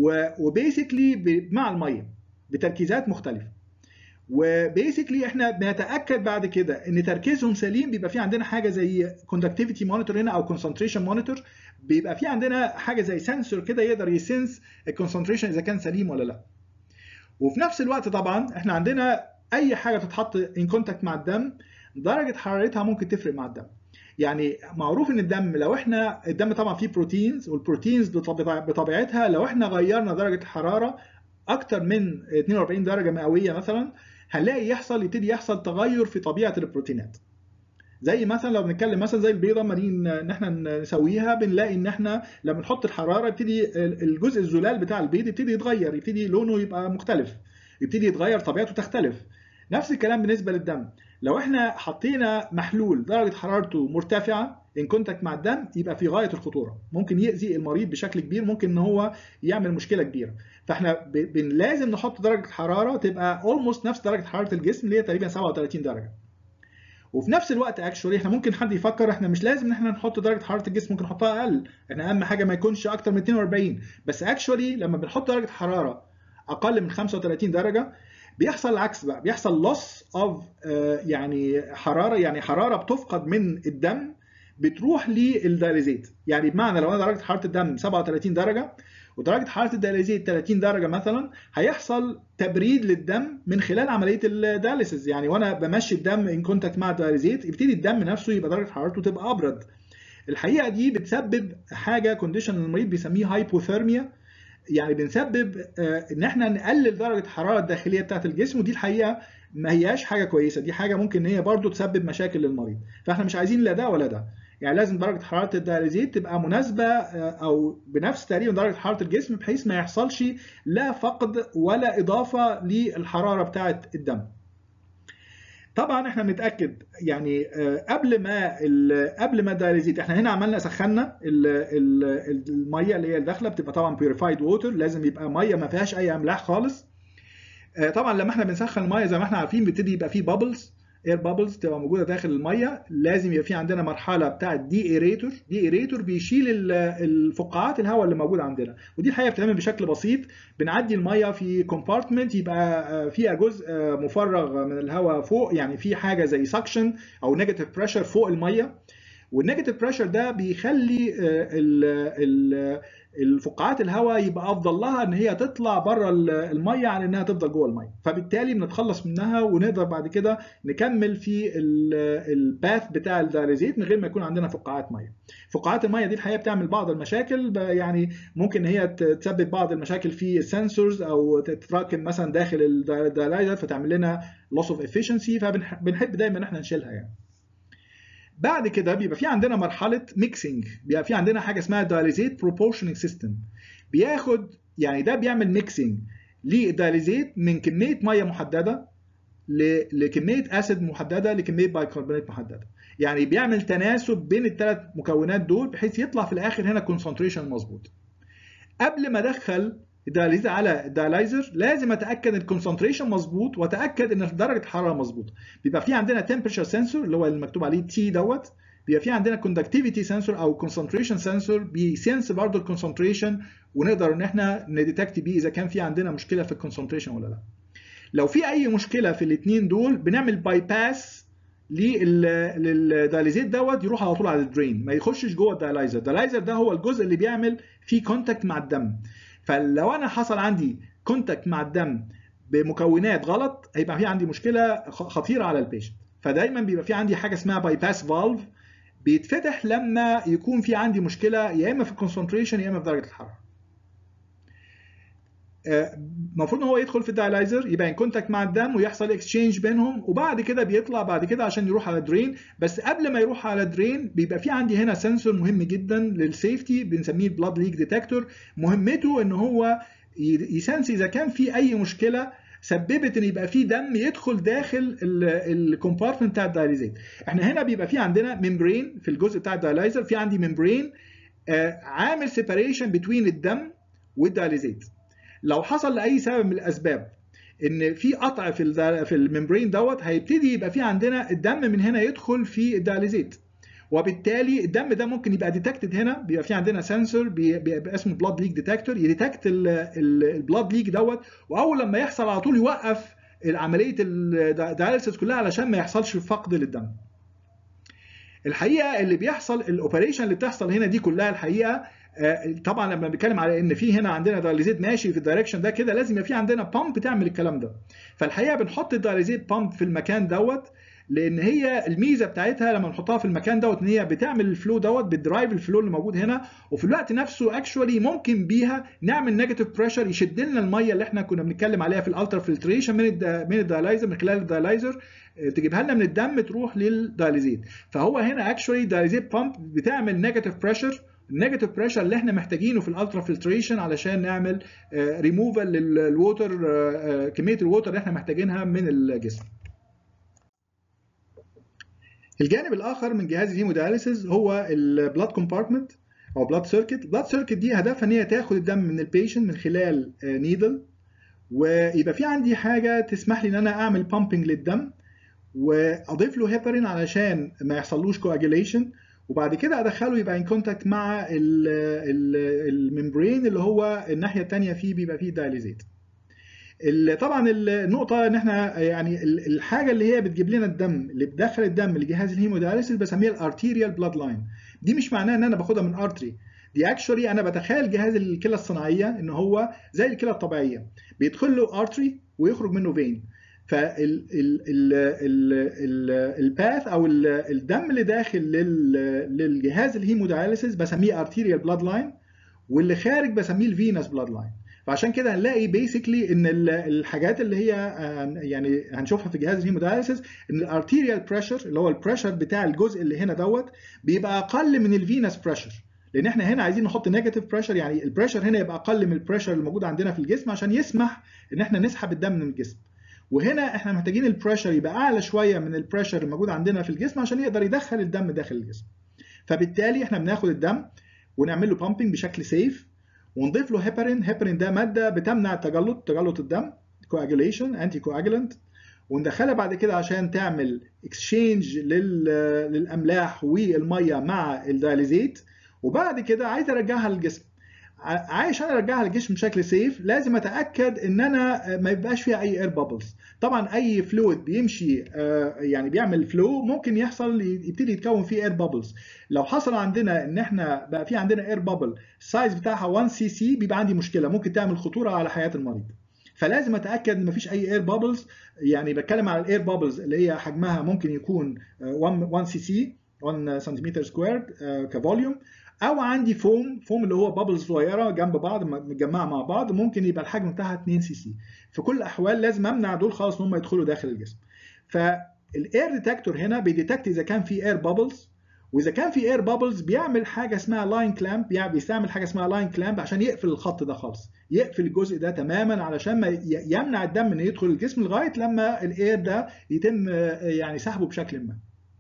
وبيسكلي مع الميه بتركيزات مختلفه وبيسكلي احنا بنتاكد بعد كده ان تركيزهم سليم بيبقى في عندنا حاجه زي كوندكتيفيتي مونيتور هنا او كونسنتريشن مونيتور بيبقى في عندنا حاجه زي سنسور كده يقدر يسنس الكونسنتريشن اذا كان سليم ولا لا وفي نفس الوقت طبعا احنا عندنا اي حاجه بتتحط ان كونتاكت مع الدم درجه حرارتها ممكن تفرق مع الدم يعني معروف ان الدم لو احنا الدم طبعا فيه بروتينز والبروتينز بطبيعتها لو احنا غيرنا درجه الحراره اكتر من 42 درجه مئويه مثلا هنلاقي يحصل يبتدي يحصل تغير في طبيعه البروتينات زي مثلا لو بنتكلم مثلا زي البيضه لما ان احنا نسويها بنلاقي ان احنا لما نحط الحراره يبتدي الجزء الزلال بتاع البيض يبتدي يتغير يبتدي لونه يبقى مختلف يبتدي يتغير طبيعته تختلف نفس الكلام بالنسبه للدم لو احنا حطينا محلول درجه حرارته مرتفعه ان كونتاكت مع الدم يبقى في غايه الخطوره ممكن يأذي المريض بشكل كبير ممكن ان هو يعمل مشكله كبيره فاحنا لازم نحط درجه حراره تبقى اولموست نفس درجه حراره الجسم اللي هي تقريبا 37 درجه وفي نفس الوقت اكشولي احنا ممكن حد يفكر احنا مش لازم ان احنا نحط درجه حراره الجسم ممكن نحطها اقل احنا اهم حاجه ما يكونش اكتر من 42 بس اكشولي لما بنحط درجه حراره اقل من 35 درجه بيحصل العكس بقى بيحصل لوس اوف يعني حراره يعني حراره بتفقد من الدم بتروح للدايليزيت يعني بمعنى لو انا درجه حراره الدم 37 درجه ودرجه حراره الدياليزيت 30 درجه مثلا هيحصل تبريد للدم من خلال عمليه الدياليسيس يعني وانا بمشي الدم ان كونتاكت مع الدياليزيت يبتدي الدم نفسه يبقى درجه حرارته تبقى ابرد الحقيقه دي بتسبب حاجه كونديشن المريض بيسميه هايبوثيرميا يعني بنسبب ان احنا نقلل درجه الحراره الداخليه بتاعه الجسم ودي الحقيقه ما هياش حاجه كويسه دي حاجه ممكن ان هي برضو تسبب مشاكل للمريض فاحنا مش عايزين لا ده ولا ده يعني لازم درجه حراره الدياليزيت تبقى مناسبه او بنفس تقريبا درجه حراره الجسم بحيث ما يحصلش لا فقد ولا اضافه للحراره بتاعه الدم طبعا احنا بنتاكد يعني قبل ما قبل ما الدياليزيت احنا هنا عملنا سخنا الميه اللي هي داخله بتبقى طبعا بيوريفايد ووتر لازم يبقى ميه ما فيهاش اي املاح خالص طبعا لما احنا بنسخن الميه زي ما احنا عارفين بيبتدي يبقى فيه بابلز اير بابلز تبقى موجوده داخل الميه لازم يبقى في عندنا مرحله بتاعه دي ايريتور دي ايريتور بيشيل الفقاعات الهواء اللي موجوده عندنا ودي الحقيقه بتتعمل بشكل بسيط بنعدي الميه في كومبارتمنت يبقى فيها جزء مفرغ من الهواء فوق يعني في حاجه زي سكشن او نيجاتيف بريشر فوق الميه والنيجاتيف بريشر ده بيخلي ال ال الفقاعات الهواء يبقى افضل لها ان هي تطلع بره الميه عن انها تفضل جوه الميه فبالتالي بنتخلص منها ونقدر بعد كده نكمل في الباث بتاع الدياليزيت من غير ما يكون عندنا فقاعات ميه فقاعات الميه دي الحقيقه بتعمل بعض المشاكل يعني ممكن ان هي تسبب بعض المشاكل في السنسورز او تتراكم مثلا داخل الدياليزر فتعمل لنا loss of efficiency فبنحب دايما احنا نشيلها يعني بعد كده بيبقى في عندنا مرحله ميكسنج بيبقى في عندنا حاجه اسمها دايليزيت بروبورشننج سيستم بياخد يعني ده بيعمل ميكسنج للدايليزيت من كميه ميه محدده لكميه اسيد محدده لكميه بايكربونات محدده يعني بيعمل تناسب بين الثلاث مكونات دول بحيث يطلع في الاخر هنا كونسنتريشن مظبوط قبل ما ادخل الدياليزر على الدياليزر لازم اتاكد الكونسنتريشن مظبوط واتاكد ان درجه الحراره مظبوطه بيبقى في عندنا تمبريتشر سنسور اللي هو المكتوب عليه تي دوت بيبقى في عندنا كوندكتيفيتي سنسور او كونسنتريشن سنسور بيسنس برضه الكونسنتريشن ونقدر ان احنا نديتكت بيه اذا كان في عندنا مشكله في الكونسنتريشن ولا لا لو في اي مشكله في الاثنين دول بنعمل باي باس للدياليزيت دوت يروح على طول على الدرين ما يخشش جوه الدياليزر الدياليزر ده هو الجزء اللي بيعمل فيه كونتاكت مع الدم فلو انا حصل عندي كونتاكت مع الدم بمكونات غلط هيبقى في عندي مشكله خطيره على البيشنت فدايما بيبقى في عندي حاجه اسمها باي باس فالف بيتفتح لما يكون في عندي مشكله يا اما في الكونسنتريشن يا اما في درجه الحراره المفروض ان هو يدخل في الدايلايزر يبقى ان كونتاكت مع الدم ويحصل اكسشينج بينهم وبعد كده بيطلع بعد كده عشان يروح على درين بس قبل ما يروح على درين بيبقى في عندي هنا سنسور مهم جدا للسيفتي بنسميه البلاد ليك ديتكتور مهمته ان هو يسنس اذا كان في اي مشكله سببت ان يبقى في دم يدخل داخل الكومبارتمنت بتاع الدايليزيت احنا هنا بيبقى في عندنا ممبرين في الجزء بتاع الدايلايزر في عندي ممبرين عامل سيباريشن بين الدم والدايليزيت لو حصل لاي سبب من الاسباب ان في قطع في في الممبرين دوت هيبتدي يبقى في عندنا الدم من هنا يدخل في الدياليزيت وبالتالي الدم ده ممكن يبقى ديتكتد هنا بيبقى في عندنا سنسور بيبقى اسمه بلاد ليك ديتكتور يديتكت البلاد ليك دوت واول لما يحصل على طول يوقف عمليه الدياليسيس كلها علشان ما يحصلش فقد للدم الحقيقه اللي بيحصل الاوبريشن اللي بتحصل هنا دي كلها الحقيقه طبعا لما بنتكلم على ان في هنا عندنا دايليزيت ماشي في الدايركشن ده كده لازم يبقى في عندنا بامب تعمل الكلام ده فالحقيقه بنحط الدايليزيت بامب في المكان دوت لان هي الميزه بتاعتها لما نحطها في المكان دوت ان هي بتعمل الفلو دوت بتدرايف الفلو اللي موجود هنا وفي الوقت نفسه اكشولي ممكن بيها نعمل نيجاتيف بريشر يشد لنا الميه اللي احنا كنا بنتكلم عليها في الالترا فلتريشن من من الدايلايزر من خلال الدايلايزر تجيبها لنا من الدم تروح للدايليزيت فهو هنا اكشولي دايليزيت بامب بتعمل نيجاتيف بريشر النيجاتيف بريشر اللي احنا محتاجينه في الالترا فلتريشن علشان نعمل ريموفال للووتر كميه الووتر اللي احنا محتاجينها من الجسم الجانب الاخر من جهاز الهيمودياليسيس هو البلاد كومبارتمنت او بلاد سيركت البلاد سيركت دي هدفها ان هي تاخد الدم من البيشنت من خلال نيدل ويبقى في عندي حاجه تسمح لي ان انا اعمل بامبنج للدم واضيف له هيبرين علشان ما يحصلوش كواجيليشن وبعد كده ادخله يبقى ان كونتاكت مع الممبرين اللي هو الناحيه الثانيه فيه بيبقى فيه دايليزيت طبعا النقطه ان احنا يعني الحاجه اللي هي بتجيب لنا الدم اللي بتدخل الدم لجهاز الهيمودياليسيس بسميها الارتيريال بلاد لاين دي مش معناها ان انا باخدها من ارتري دي اكشولي انا بتخيل جهاز الكلى الصناعيه ان هو زي الكلى الطبيعيه بيدخل له ارتري ويخرج منه فين فالباث او الدم اللي داخل للجهاز الهيموداياليسيس بسميه ارتيريال بلاد لاين واللي خارج بسميه الفينس بلاد لاين فعشان كده هنلاقي بيسكلي ان الحاجات اللي هي يعني هنشوفها في جهاز الهيموداياليسيس ان الارتيريال بريشر اللي هو البريشر بتاع الجزء اللي هنا دوت بيبقى اقل من الفينس بريشر لان احنا هنا عايزين نحط نيجاتيف بريشر يعني البريشر هنا يبقى اقل من البريشر اللي موجود عندنا في الجسم عشان يسمح ان احنا نسحب الدم من الجسم وهنا احنا محتاجين البريشر يبقى اعلى شويه من البريشر الموجود عندنا في الجسم عشان يقدر يدخل الدم داخل الجسم فبالتالي احنا بناخد الدم ونعمل له بامبنج بشكل سيف ونضيف له هيبرين هيبرين ده ماده بتمنع التجلط تجلط الدم كواجوليشن انتي كواجولانت وندخلها بعد كده عشان تعمل اكسشينج للاملاح والميه مع الدياليزيت وبعد كده عايز ارجعها للجسم عشان ارجعها للجسم بشكل سيف لازم اتاكد ان انا ما يبقاش فيها اي اير بابلز طبعا اي فلويد بيمشي يعني بيعمل فلو ممكن يحصل يبتدي يتكون فيه اير بابلز لو حصل عندنا ان احنا بقى في عندنا اير بابل السايز بتاعها 1 سي سي بيبقى عندي مشكله ممكن تعمل خطوره على حياه المريض فلازم اتاكد ان مفيش اي اير بابلز يعني بتكلم على الاير بابلز اللي هي حجمها ممكن يكون 1 سي سي 1 سنتيمتر سكوير كفوليوم او عندي فوم فوم اللي هو بابلز صغيره جنب بعض متجمعه مع بعض ممكن يبقى الحجم بتاعها 2 سي سي في كل الاحوال لازم امنع دول خالص ان هم يدخلوا داخل الجسم فالاير ديتكتور هنا بيديتكت اذا كان في اير بابلز واذا كان في اير بابلز بيعمل حاجه اسمها لاين كلامب يعني بيستعمل حاجه اسمها لاين كلامب عشان يقفل الخط ده خالص يقفل الجزء ده تماما علشان ما يمنع الدم انه يدخل الجسم لغايه لما الاير ده يتم يعني سحبه بشكل ما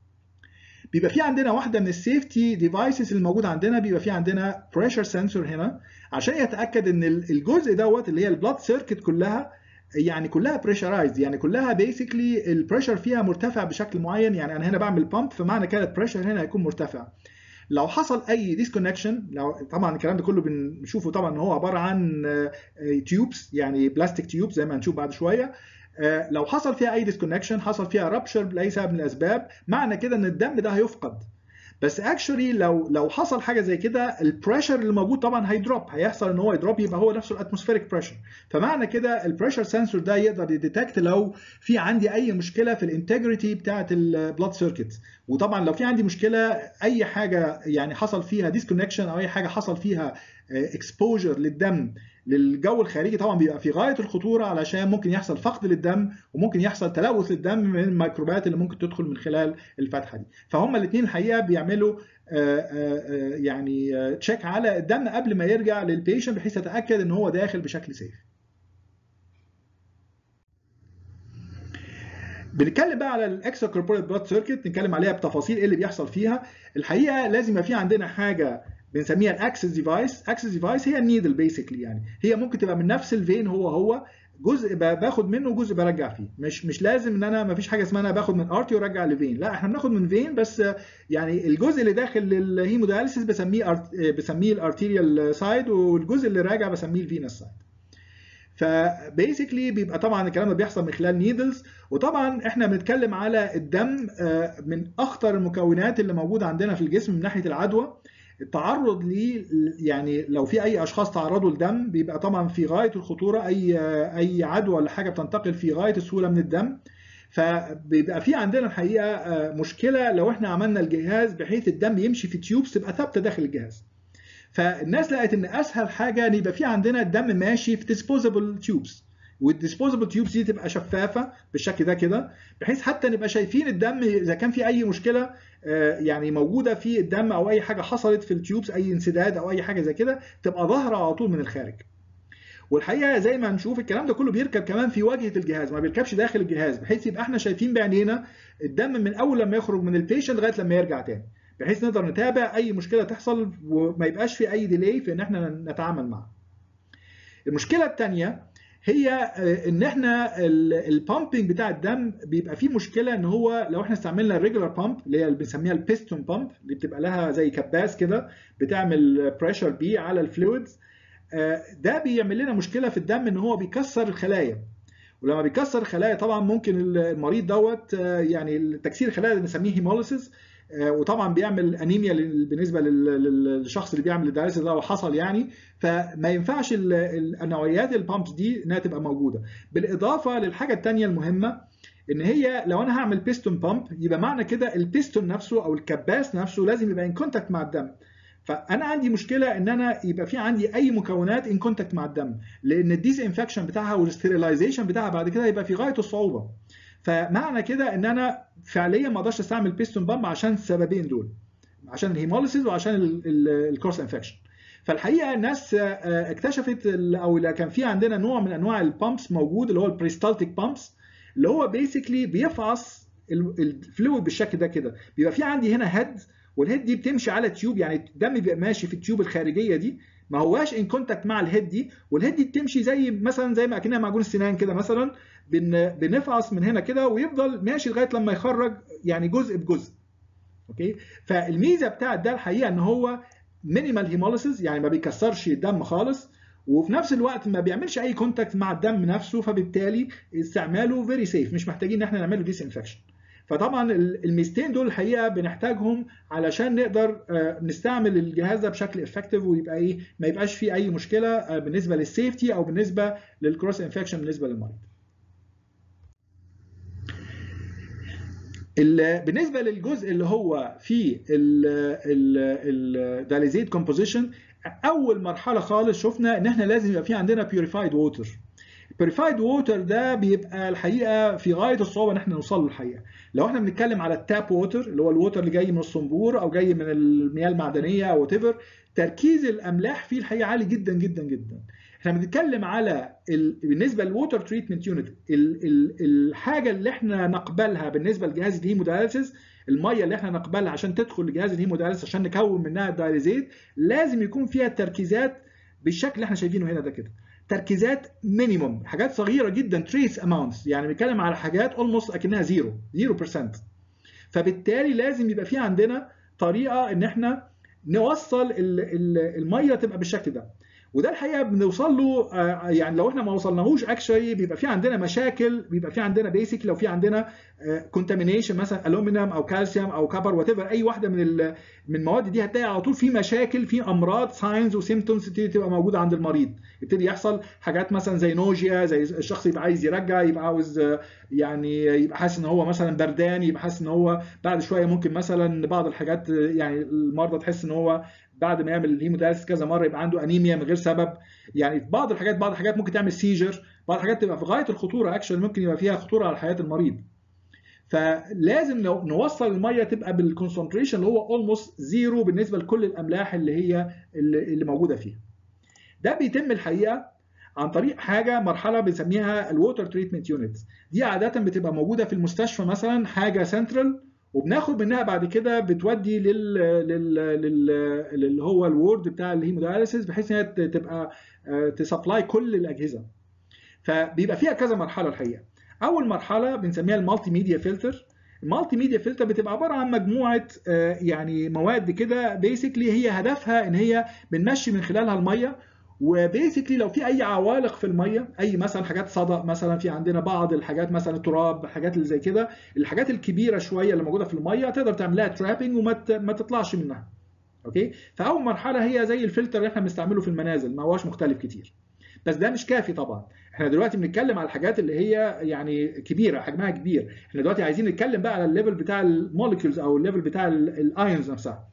بيبقى في عندنا واحده من السيفتي ديفايسز اللي موجوده عندنا بيبقى في عندنا بريشر سنسور هنا عشان يتاكد ان الجزء دوت اللي هي البلاد سيركت كلها يعني كلها بريشرايزد يعني كلها بيسكلي البريشر فيها مرتفع بشكل معين يعني انا هنا بعمل بامب فمعنى كده البريشر هنا هيكون مرتفع لو حصل اي ديسكونكشن لو طبعا الكلام ده كله بنشوفه طبعا ان هو عباره عن تيوبس يعني بلاستيك تيوب زي ما هنشوف بعد شويه لو حصل فيها اي ديسكونكشن حصل فيها رابشر لاي سبب من الاسباب معنى كده ان الدم ده هيفقد بس اكشولي لو لو حصل حاجه زي كده البريشر اللي موجود طبعا هيدروب هيحصل ان هو يدروب يبقى هو نفسه الاتموسفيريك بريشر فمعنى كده البريشر سنسور ده يقدر يديتكت لو في عندي اي مشكله في الانتجريتي بتاعه البلاد سيركت وطبعا لو في عندي مشكله اي حاجه يعني حصل فيها ديسكونكشن او اي حاجه حصل فيها اكسبوجر للدم للجو الخارجي طبعا بيبقى في غايه الخطوره علشان ممكن يحصل فقد للدم وممكن يحصل تلوث للدم من الميكروبات اللي ممكن تدخل من خلال الفتحه دي فهم الاثنين الحقيقه بيعملوا يعني تشيك على الدم قبل ما يرجع للبيشنت بحيث يتاكد ان هو داخل بشكل سيف بنتكلم بقى على الاكسترا كوربوريت بلاد سيركت نتكلم عليها بتفاصيل ايه اللي بيحصل فيها الحقيقه لازم يبقى في عندنا حاجه بنسميها الاكسس ديفايس اكسس ديفايس هي النيدل بيسكلي يعني هي ممكن تبقى من نفس الفين هو هو جزء باخد منه وجزء برجع فيه مش مش لازم ان انا ما فيش حاجه اسمها انا باخد من ارتي وارجع لفين لا احنا بناخد من فين بس يعني الجزء اللي داخل الهيموداياليسيس بسميه أرت... بسميه الارتيريال سايد والجزء اللي راجع بسميه الفينس سايد فبيسكلي بيبقى طبعا الكلام ده بيحصل من خلال نيدلز وطبعا احنا بنتكلم على الدم من اخطر المكونات اللي موجوده عندنا في الجسم من ناحيه العدوى التعرض ليه يعني لو في اي اشخاص تعرضوا لدم بيبقى طبعا في غايه الخطوره اي اي عدوى ولا حاجه بتنتقل في غايه السهوله من الدم فبيبقى في عندنا الحقيقه مشكله لو احنا عملنا الجهاز بحيث الدم يمشي في تيوبس تبقى ثابته داخل الجهاز فالناس لقت ان اسهل حاجه ان يبقى في عندنا الدم ماشي في ديسبوزبل تيوبس والديسبوزبل تيوبس دي تبقى شفافه بالشكل ده كده بحيث حتى نبقى شايفين الدم اذا كان في اي مشكله يعني موجوده في الدم او اي حاجه حصلت في التيوبس اي انسداد او اي حاجه زي كده تبقى ظاهره على طول من الخارج والحقيقه زي ما هنشوف الكلام ده كله بيركب كمان في واجهه الجهاز ما بيركبش داخل الجهاز بحيث يبقى احنا شايفين بعينينا الدم من اول لما يخرج من البيشنت لغايه لما يرجع تاني بحيث نقدر نتابع اي مشكله تحصل وما يبقاش في اي ديلي في ان احنا نتعامل معها المشكله الثانيه هي ان احنا البامبنج بتاع الدم بيبقى فيه مشكله ان هو لو احنا استعملنا الريجولار بامب اللي هي اللي بنسميها البيستون بامب اللي بتبقى لها زي كباس كده بتعمل بريشر بي على الفلويدز ده بيعمل لنا مشكله في الدم ان هو بيكسر الخلايا ولما بيكسر الخلايا طبعا ممكن المريض دوت يعني تكسير الخلايا اللي بنسميه هيموليسيس وطبعا بيعمل انيميا بالنسبه للشخص اللي بيعمل الدايليسيس ده وحصل يعني فما ينفعش النوعيات البامبس دي انها تبقى موجوده بالاضافه للحاجه الثانيه المهمه ان هي لو انا هعمل بيستون بامب يبقى معنى كده البيستون نفسه او الكباس نفسه لازم يبقى ان كونتاكت مع الدم فانا عندي مشكله ان انا يبقى في عندي اي مكونات ان كونتاكت مع الدم لان الديز انفكشن بتاعها والستيرلايزيشن بتاعها بعد كده يبقى في غايه الصعوبه فمعنى كده ان انا فعليا ما اقدرش استعمل بيستون بامب عشان السببين دول عشان الهيموليسيس وعشان الكروس انفكشن فالحقيقه الناس اكتشفت او كان في عندنا نوع من انواع البامبس موجود اللي هو البريستالتيك بامبس اللي هو بيسكلي بيفعص الفلويد بالشكل ده كده بيبقى في عندي هنا هيد والهيد دي بتمشي على تيوب يعني الدم بيبقى ماشي في التيوب الخارجيه دي ما هواش ان كونتاكت مع الهيد دي والهيد دي بتمشي زي مثلا زي ما اكنها معجون السنان كده مثلا بن بنفعص من هنا كده ويفضل ماشي لغايه لما يخرج يعني جزء بجزء اوكي فالميزه بتاعت ده الحقيقه ان هو مينيمال هيموليسيس يعني ما بيكسرش الدم خالص وفي نفس الوقت ما بيعملش اي كونتاكت مع الدم نفسه فبالتالي استعماله فيري سيف مش محتاجين ان احنا نعمله ديس انفكشن فطبعا الميزتين دول الحقيقه بنحتاجهم علشان نقدر نستعمل الجهاز ده بشكل افكتيف ويبقى ايه ما يبقاش فيه اي مشكله بالنسبه للسيفتي او بالنسبه للكروس انفكشن بالنسبه للمريض. بالنسبه للجزء اللي هو في الداليزيت كومبوزيشن اول مرحله خالص شفنا ان احنا لازم يبقى في عندنا بيوريفايد ووتر البيوريفايد ووتر ده بيبقى الحقيقه في غايه الصعوبه ان احنا نوصل له الحقيقه لو احنا بنتكلم على التاب ووتر اللي هو الووتر اللي جاي من الصنبور او جاي من المياه المعدنيه او ايفر تركيز الاملاح فيه الحقيقه عالي جدا جدا جدا احنا بنتكلم على ال... بالنسبه للووتر تريتمنت يونت الحاجه اللي احنا نقبلها بالنسبه لجهاز الهيموداياليسيس الميه اللي احنا نقبلها عشان تدخل لجهاز الهيموداياليسيس عشان نكون منها الدايليزيت لازم يكون فيها تركيزات بالشكل اللي احنا شايفينه هنا ده كده تركيزات مينيموم حاجات صغيره جدا تريس اماونتس يعني بنتكلم على حاجات اولموست اكنها زيرو 0% فبالتالي لازم يبقى في عندنا طريقه ان احنا نوصل الميه تبقى بالشكل ده وده الحقيقه بنوصل له يعني لو احنا ما وصلناهوش اكشولي بيبقى في عندنا مشاكل بيبقى في عندنا بيسك لو في عندنا كونتامينيشن مثلا الومنيوم او كالسيوم او كبر وات اي واحده من من المواد دي هتلاقي على طول في مشاكل في امراض ساينز وسيمتومز تبتدي تبقى موجوده عند المريض يبتدي يحصل حاجات مثلا زي نوجيا زي الشخص يبقى عايز يرجع يبقى عاوز يعني يبقى حاسس ان هو مثلا بردان يبقى حاسس ان هو بعد شويه ممكن مثلا بعض الحاجات يعني المرضى تحس ان هو بعد ما يعمل الهيمودايليسيس كذا مره يبقى عنده انيميا من غير سبب يعني في بعض الحاجات بعض الحاجات ممكن تعمل سيجر بعض الحاجات تبقى في غايه الخطوره اكشن ممكن يبقى فيها خطوره على حياه المريض فلازم نوصل الميه تبقى بالكونسنتريشن اللي هو اولموست زيرو بالنسبه لكل الاملاح اللي هي اللي موجوده فيها ده بيتم الحقيقه عن طريق حاجه مرحله بنسميها الووتر تريتمنت يونت دي عاده بتبقى موجوده في المستشفى مثلا حاجه سنترال وبناخد منها بعد كده بتودي لل لل لل اللي هو الوورد بتاع الهيموداياليسيس بحيث ان هي تبقى تسبلاي كل الاجهزه فبيبقى فيها كذا مرحله الحقيقه اول مرحله بنسميها المالتي ميديا فلتر المالتي ميديا فلتر بتبقى عباره عن مجموعه يعني مواد كده بيسكلي هي هدفها ان هي بنمشي من خلالها الميه وبيسكلي لو في اي عوالق في الميه اي مثلا حاجات صدأ مثلا في عندنا بعض الحاجات مثلا التراب الحاجات اللي زي كده الحاجات الكبيره شويه اللي موجوده في الميه تقدر تعمل لها ترابنج وما ما تطلعش منها اوكي فاول مرحله هي زي الفلتر اللي احنا بنستعمله في المنازل ما هواش مختلف كتير بس ده مش كافي طبعا احنا دلوقتي بنتكلم على الحاجات اللي هي يعني كبيره حجمها كبير احنا دلوقتي عايزين نتكلم بقى على الليفل بتاع الموليكيولز او الليفل بتاع الايونز نفسها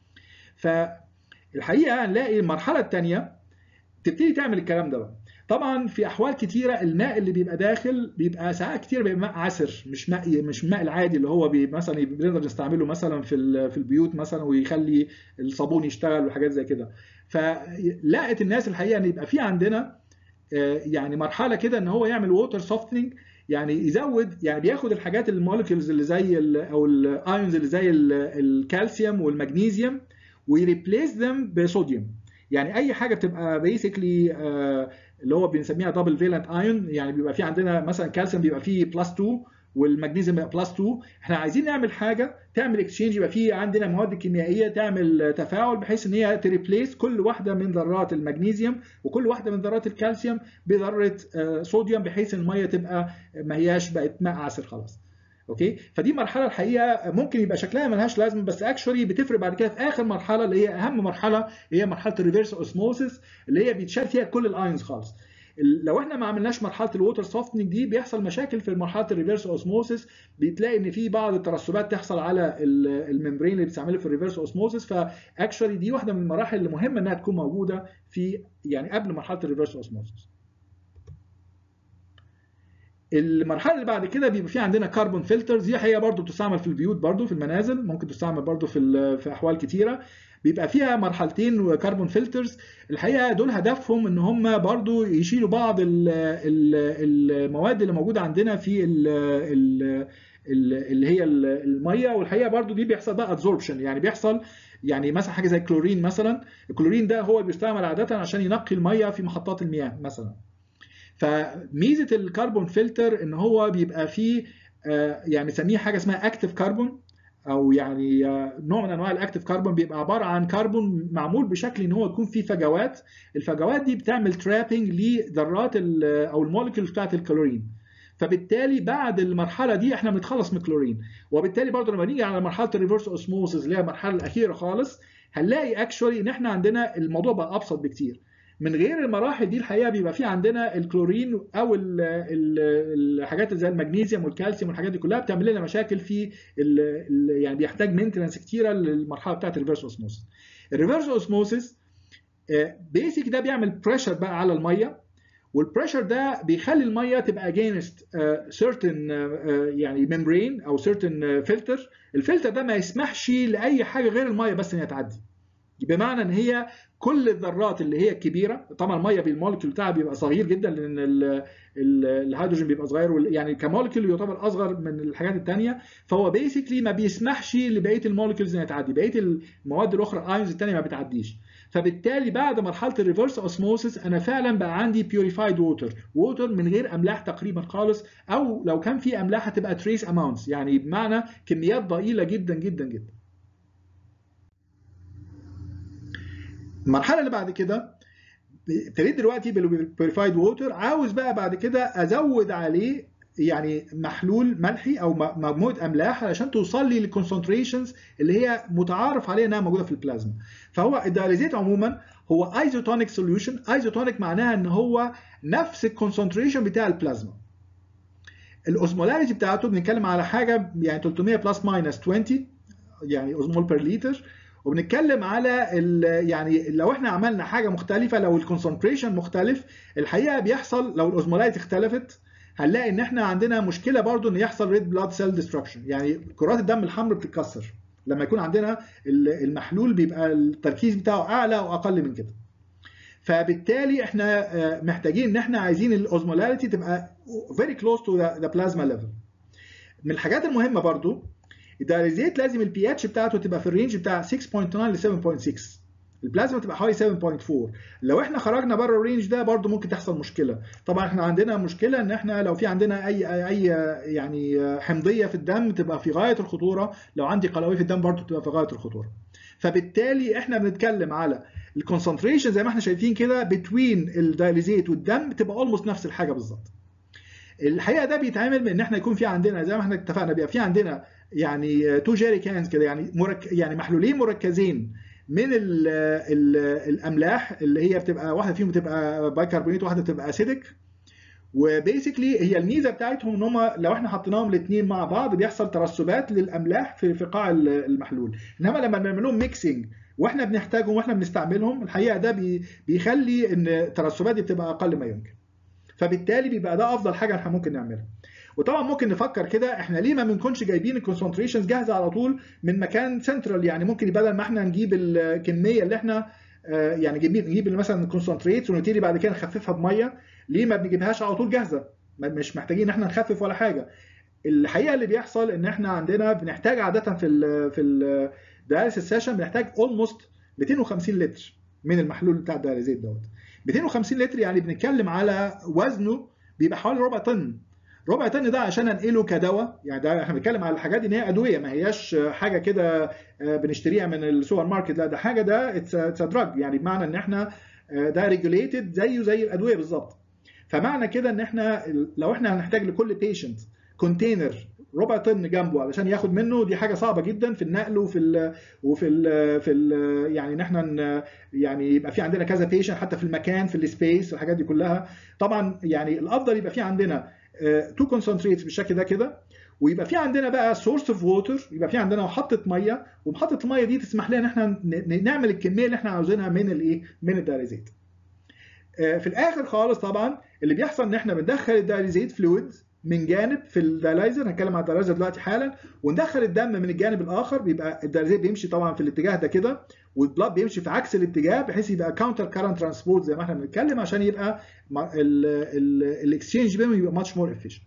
فالحقيقه نلاقي المرحله الثانيه تبتدي تعمل الكلام ده بقى طبعا في احوال كتيره الماء اللي بيبقى داخل بيبقى ساعات كتير بيبقى ماء عسر مش ماء مش الماء العادي اللي هو بي مثلا بنقدر نستعمله مثلا في في البيوت مثلا ويخلي الصابون يشتغل وحاجات زي كده فلقت الناس الحقيقه ان يبقى في عندنا يعني مرحله كده ان هو يعمل ووتر سوفتنج يعني يزود يعني بياخد الحاجات المولكيولز اللي زي او الايونز اللي زي الكالسيوم والمغنيسيوم ويريبليس ذم بصوديوم يعني اي حاجه بتبقى بيسكلي اللي هو بنسميها دبل فيلنت ايون يعني بيبقى في عندنا مثلا كالسيوم بيبقى فيه بلس 2 والمغنيسيوم بيبقى بلس 2 احنا عايزين نعمل حاجه تعمل اكسشينج يبقى في عندنا مواد كيميائيه تعمل تفاعل بحيث ان هي تريبليس كل واحده من ذرات المغنيسيوم وكل واحده من ذرات الكالسيوم بذره صوديوم بحيث الميه تبقى ما هياش بقت ماء عسر خلاص اوكي فدي مرحله الحقيقه ممكن يبقى شكلها ملهاش لازمه بس اكشولي بتفرق بعد كده في اخر مرحله اللي هي اهم مرحله هي مرحله الريفرس اوسموسيس اللي هي بيتشال فيها كل الايونز خالص لو احنا ما عملناش مرحله الووتر سوفتنج دي بيحصل مشاكل في مرحله الريفرس اوسموسيس بتلاقي ان في بعض الترسبات تحصل على الممبرين اللي بتستعمله في الريفرس اوسموسيس فاكشولي دي واحده من المراحل اللي مهمه انها تكون موجوده في يعني قبل مرحله الريفرس اوسموسيس المرحله اللي بعد كده بيبقى في عندنا كربون فلترز دي حقيقه برضو بتستعمل في البيوت برضو في المنازل ممكن تستعمل برضو في في احوال كتيره بيبقى فيها مرحلتين كربون فلترز الحقيقه دول هدفهم ان هم برضو يشيلوا بعض ال ال المواد اللي موجوده عندنا في ال ال اللي هي الميه والحقيقه برضو دي بيحصل بقى ادزوربشن يعني بيحصل يعني مثلا حاجه زي الكلورين مثلا الكلورين ده هو بيستعمل عاده عشان ينقي الميه في محطات المياه مثلا فميزه الكربون فلتر ان هو بيبقى فيه يعني بنسميه حاجه اسمها اكتف كربون او يعني نوع من انواع الاكتف كربون بيبقى عباره عن كربون معمول بشكل ان هو يكون فيه فجوات الفجوات دي بتعمل ترابنج لذرات او المولكيولز بتاعت الكلورين فبالتالي بعد المرحله دي احنا بنتخلص من الكلورين وبالتالي برضه لما نيجي على مرحله الريفرس اوسموسيس اللي هي المرحله الاخيره خالص هنلاقي اكشولي ان احنا عندنا الموضوع بقى ابسط بكتير من غير المراحل دي الحقيقه بيبقى في عندنا الكلورين او ال ال الحاجات زي المغنيسيوم والكالسيوم والحاجات دي كلها بتعمل لنا مشاكل في ال ال يعني بيحتاج مينتنس كتيره للمرحله بتاعت الريفرس اوسموسيس الريفرس اوسموسيس بيسك ده بيعمل بريشر بقى على الميه والبريشر ده بيخلي الميه تبقى اجينست سيرتن يعني ممبرين او سيرتن فلتر الفلتر ده ما يسمحش لاي حاجه غير الميه بس انها تعدي بمعنى ان هي كل الذرات اللي هي الكبيره طبعا الميه بالمولكيول بتاعها بيبقى صغير جدا لان الهيدروجين بيبقى صغير يعني كمولكيول يعتبر اصغر من الحاجات الثانيه فهو بيسكلي ما بيسمحش لبقيه المولكيولز انها تعدي بقيه المواد الاخرى الايونز الثانيه ما بتعديش فبالتالي بعد مرحله الريفرس اوسموسيس انا فعلا بقى عندي بيوريفايد ووتر ووتر من غير املاح تقريبا خالص او لو كان في املاح هتبقى تريس اماونتس يعني بمعنى كميات ضئيله جدا جدا جدا المرحله اللي بعد كده ابتديت دلوقتي بالبيوريفايد ووتر عاوز بقى بعد كده ازود عليه يعني محلول ملحي او مجموعه املاح علشان توصل لي للكونسنتريشنز اللي هي متعارف عليها انها موجوده في البلازما فهو الدياليزيت عموما هو ايزوتونيك سوليوشن ايزوتونيك معناها ان هو نفس الكونسنتريشن بتاع البلازما الاوزمولاريتي بتاعته بنتكلم على حاجه يعني 300 بلس ماينس 20 يعني اوزمول بير لتر وبنتكلم على يعني لو احنا عملنا حاجه مختلفه لو الكونسنتريشن مختلف الحقيقه بيحصل لو الاوزمولايت اختلفت هنلاقي ان احنا عندنا مشكله برضو ان يحصل ريد بلاد سيل ديستركشن يعني كرات الدم الحمراء بتتكسر لما يكون عندنا المحلول بيبقى التركيز بتاعه اعلى او اقل من كده فبالتالي احنا محتاجين ان احنا عايزين الاوزمولاريتي تبقى very close to the, the plasma level من الحاجات المهمه برضو الدايليزيت لازم البي اتش بتاعته تبقى في الرينج بتاع 6.9 ل 7.6 البلازما تبقى حوالي 7.4 لو احنا خرجنا بره الرينج ده برضو ممكن تحصل مشكله طبعا احنا عندنا مشكله ان احنا لو في عندنا اي اي يعني حمضيه في الدم تبقى في غايه الخطوره لو عندي قلاوي في الدم برضو تبقى في غايه الخطوره فبالتالي احنا بنتكلم على الكونسنتريشن زي ما احنا شايفين كده بتوين الدايليزيت والدم بتبقى اولموست نفس الحاجه بالظبط الحقيقه ده بيتعمل من ان احنا يكون في عندنا زي ما احنا اتفقنا بيبقى في عندنا يعني تو جيري كانز كده يعني مرك يعني محلولين مركزين من ال ال الاملاح اللي هي بتبقى واحده فيهم بتبقى بايكربونات وواحده بتبقى اسيدك وبيسكلي هي الميزه بتاعتهم ان هم لو احنا حطيناهم الاثنين مع بعض بيحصل ترسبات للاملاح في في قاع المحلول انما لما بنعمل لهم ميكسنج واحنا بنحتاجهم واحنا بنستعملهم الحقيقه ده بيخلي ان الترسبات دي بتبقى اقل ما يمكن فبالتالي بيبقى ده افضل حاجه احنا ممكن نعملها وطبعا ممكن نفكر كده احنا ليه ما بنكونش جايبين الكونسنتريشنز جاهزه على طول من مكان سنترال يعني ممكن بدل ما احنا نجيب الكميه اللي احنا يعني نجيب نجيب مثلا الكونسنتريت ونبتدي بعد كده نخففها بميه ليه ما بنجيبهاش على طول جاهزه مش محتاجين ان احنا نخفف ولا حاجه الحقيقه اللي بيحصل ان احنا عندنا بنحتاج عاده في ال في الدياليسيس سيشن بنحتاج اولموست 250 لتر من المحلول بتاع الدياليزيت دوت 250 لتر يعني بنتكلم على وزنه بيبقى حوالي ربع طن ربع طن ده عشان انقله كدواء يعني ده احنا بنتكلم على الحاجات دي ان هي ادويه ما هياش حاجه كده بنشتريها من السوبر ماركت لا ده حاجه ده اتس دراج يعني بمعنى ان احنا ده ريجوليتد زيه زي الادويه بالظبط فمعنى كده ان احنا لو احنا هنحتاج لكل بيشنت كونتينر ربع طن جنبه علشان ياخد منه دي حاجه صعبه جدا في النقل وفي ال وفي ال في ال يعني ان احنا يعني يبقى في عندنا كذا بيشن حتى في المكان في السبيس والحاجات دي كلها طبعا يعني الافضل يبقى في عندنا تو كونسنتريتس بالشكل ده كده ويبقى في عندنا بقى سورس اوف ووتر يبقى في عندنا محطه ميه ومحطه الميه دي تسمح لنا ان احنا نعمل الكميه اللي احنا عاوزينها من الايه من الدياليزيت في الاخر خالص طبعا اللي بيحصل ان احنا بندخل الدياليزيت فلويد من جانب في الدياليزر هنتكلم على الدياليزر دلوقتي حالا وندخل الدم من الجانب الاخر بيبقى الدياليزيت بيمشي طبعا في الاتجاه ده كده والبلاد بيمشي في عكس الاتجاه بحيث يبقى كاونتر كارنت ترانسبورت زي ما احنا بنتكلم عشان يبقى الاكسشينج بينهم يبقى ماتش مور افيشنت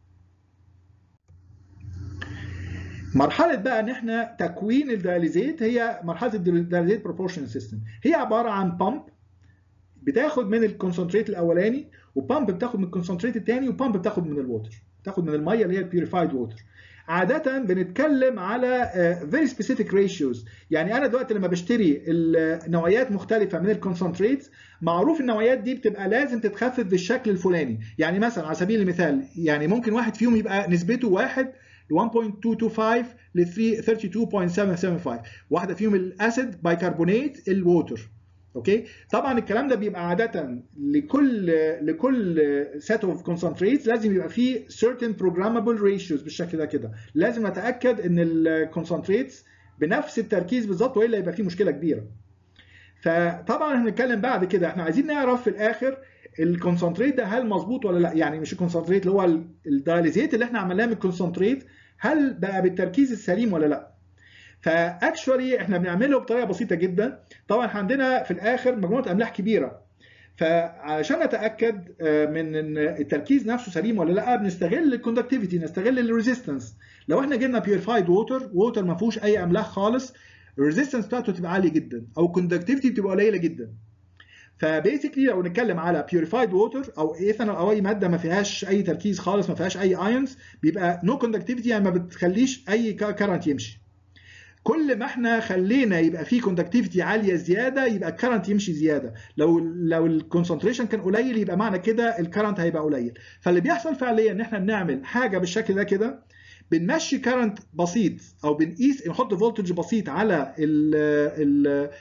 مرحلة بقى ان احنا تكوين الدياليزيت هي مرحلة الدياليزيت بروبورشن سيستم هي عبارة عن بامب بتاخد من الكونسنتريت الاولاني وبامب بتاخد من الكونسنتريت الثاني وبامب بتاخد من الووتر بتاخد من الميه اللي هي البيوريفايد ووتر عادة بنتكلم على very specific ratios يعني أنا دلوقتي لما بشتري نوعيات مختلفة من الكونسنتريت معروف النوعيات دي بتبقى لازم تتخفف بالشكل الفلاني يعني مثلا على سبيل المثال يعني ممكن واحد فيهم يبقى نسبته واحد 1.225 ل 32.775 واحدة فيهم الأسيد بايكربونات الووتر اوكي طبعا الكلام ده بيبقى عاده لكل لكل سيت اوف كونسنتريتس لازم يبقى فيه certain programmable ratios بالشكل ده كده لازم نتاكد ان الكونسنتريتس بنفس التركيز بالظبط والا يبقى فيه مشكله كبيره فطبعا هنتكلم بعد كده احنا عايزين نعرف في الاخر الكونسنتريت ده هل مظبوط ولا لا يعني مش الكونسنتريت اللي هو الدايليزيت اللي احنا عملناه من الكونسنتريت هل بقى بالتركيز السليم ولا لا فاكشولي احنا بنعمله بطريقه بسيطه جدا طبعا عندنا في الاخر مجموعه املاح كبيره فعشان نتاكد من ان التركيز نفسه سليم ولا لا بنستغل الكوندكتيفيتي نستغل الريزيستنس لو احنا جبنا بيورفايد ووتر ووتر ما فيهوش اي املاح خالص الريزيستنس بتاعته تبقى عاليه جدا او الكوندكتيفيتي بتبقى قليله جدا فبيسكلي لو نتكلم على بيوريفايد ووتر او ايثانول او اي ماده ما فيهاش اي تركيز خالص ما فيهاش اي ايونز بيبقى نو كوندكتيفيتي يعني ما بتخليش اي كارنت يمشي كل ما احنا خلينا يبقى فيه كوندكتيفيتي عاليه زياده يبقى الكرنت يمشي زياده لو لو الكونسنتريشن كان قليل يبقى معنى كده الكرنت هيبقى قليل فاللي بيحصل فعليا ان احنا بنعمل حاجه بالشكل ده كده بنمشي كرنت بسيط او بنقيس نحط فولتج بسيط على ال ال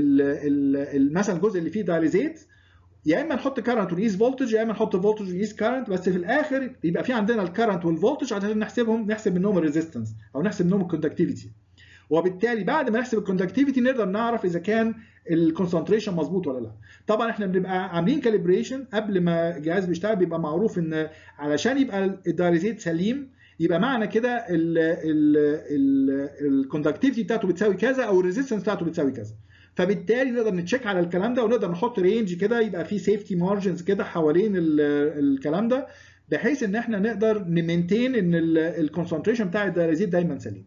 ال مثلا الجزء اللي فيه دايليزيت يا اما نحط كرنت ونقيس فولتج يا اما نحط فولتج ونقيس كرنت بس في الاخر يبقى في عندنا الكرنت والفولتج عشان نحسبهم نحسب منهم الريزيستنس او نحسب منهم الكوندكتيفيتي وبالتالي بعد ما نحسب الكوندكتيفيتي نقدر نعرف اذا كان الكونسنتريشن مظبوط ولا لا طبعا احنا بنبقى عاملين كاليبريشن قبل ما الجهاز بيشتغل بيبقى معروف ان علشان يبقى الدايليزيت سليم يبقى معنى كده الكوندكتيفيتي بتاعته بتساوي كذا او الريزيستنس بتاعته بتساوي كذا فبالتالي نقدر نتشيك على الكلام ده ونقدر نحط رينج كده يبقى فيه سيفتي مارجنز كده حوالين الكلام ده بحيث ان احنا نقدر نمنتين ان الكونسنتريشن بتاع الدايليزيت دايما سليم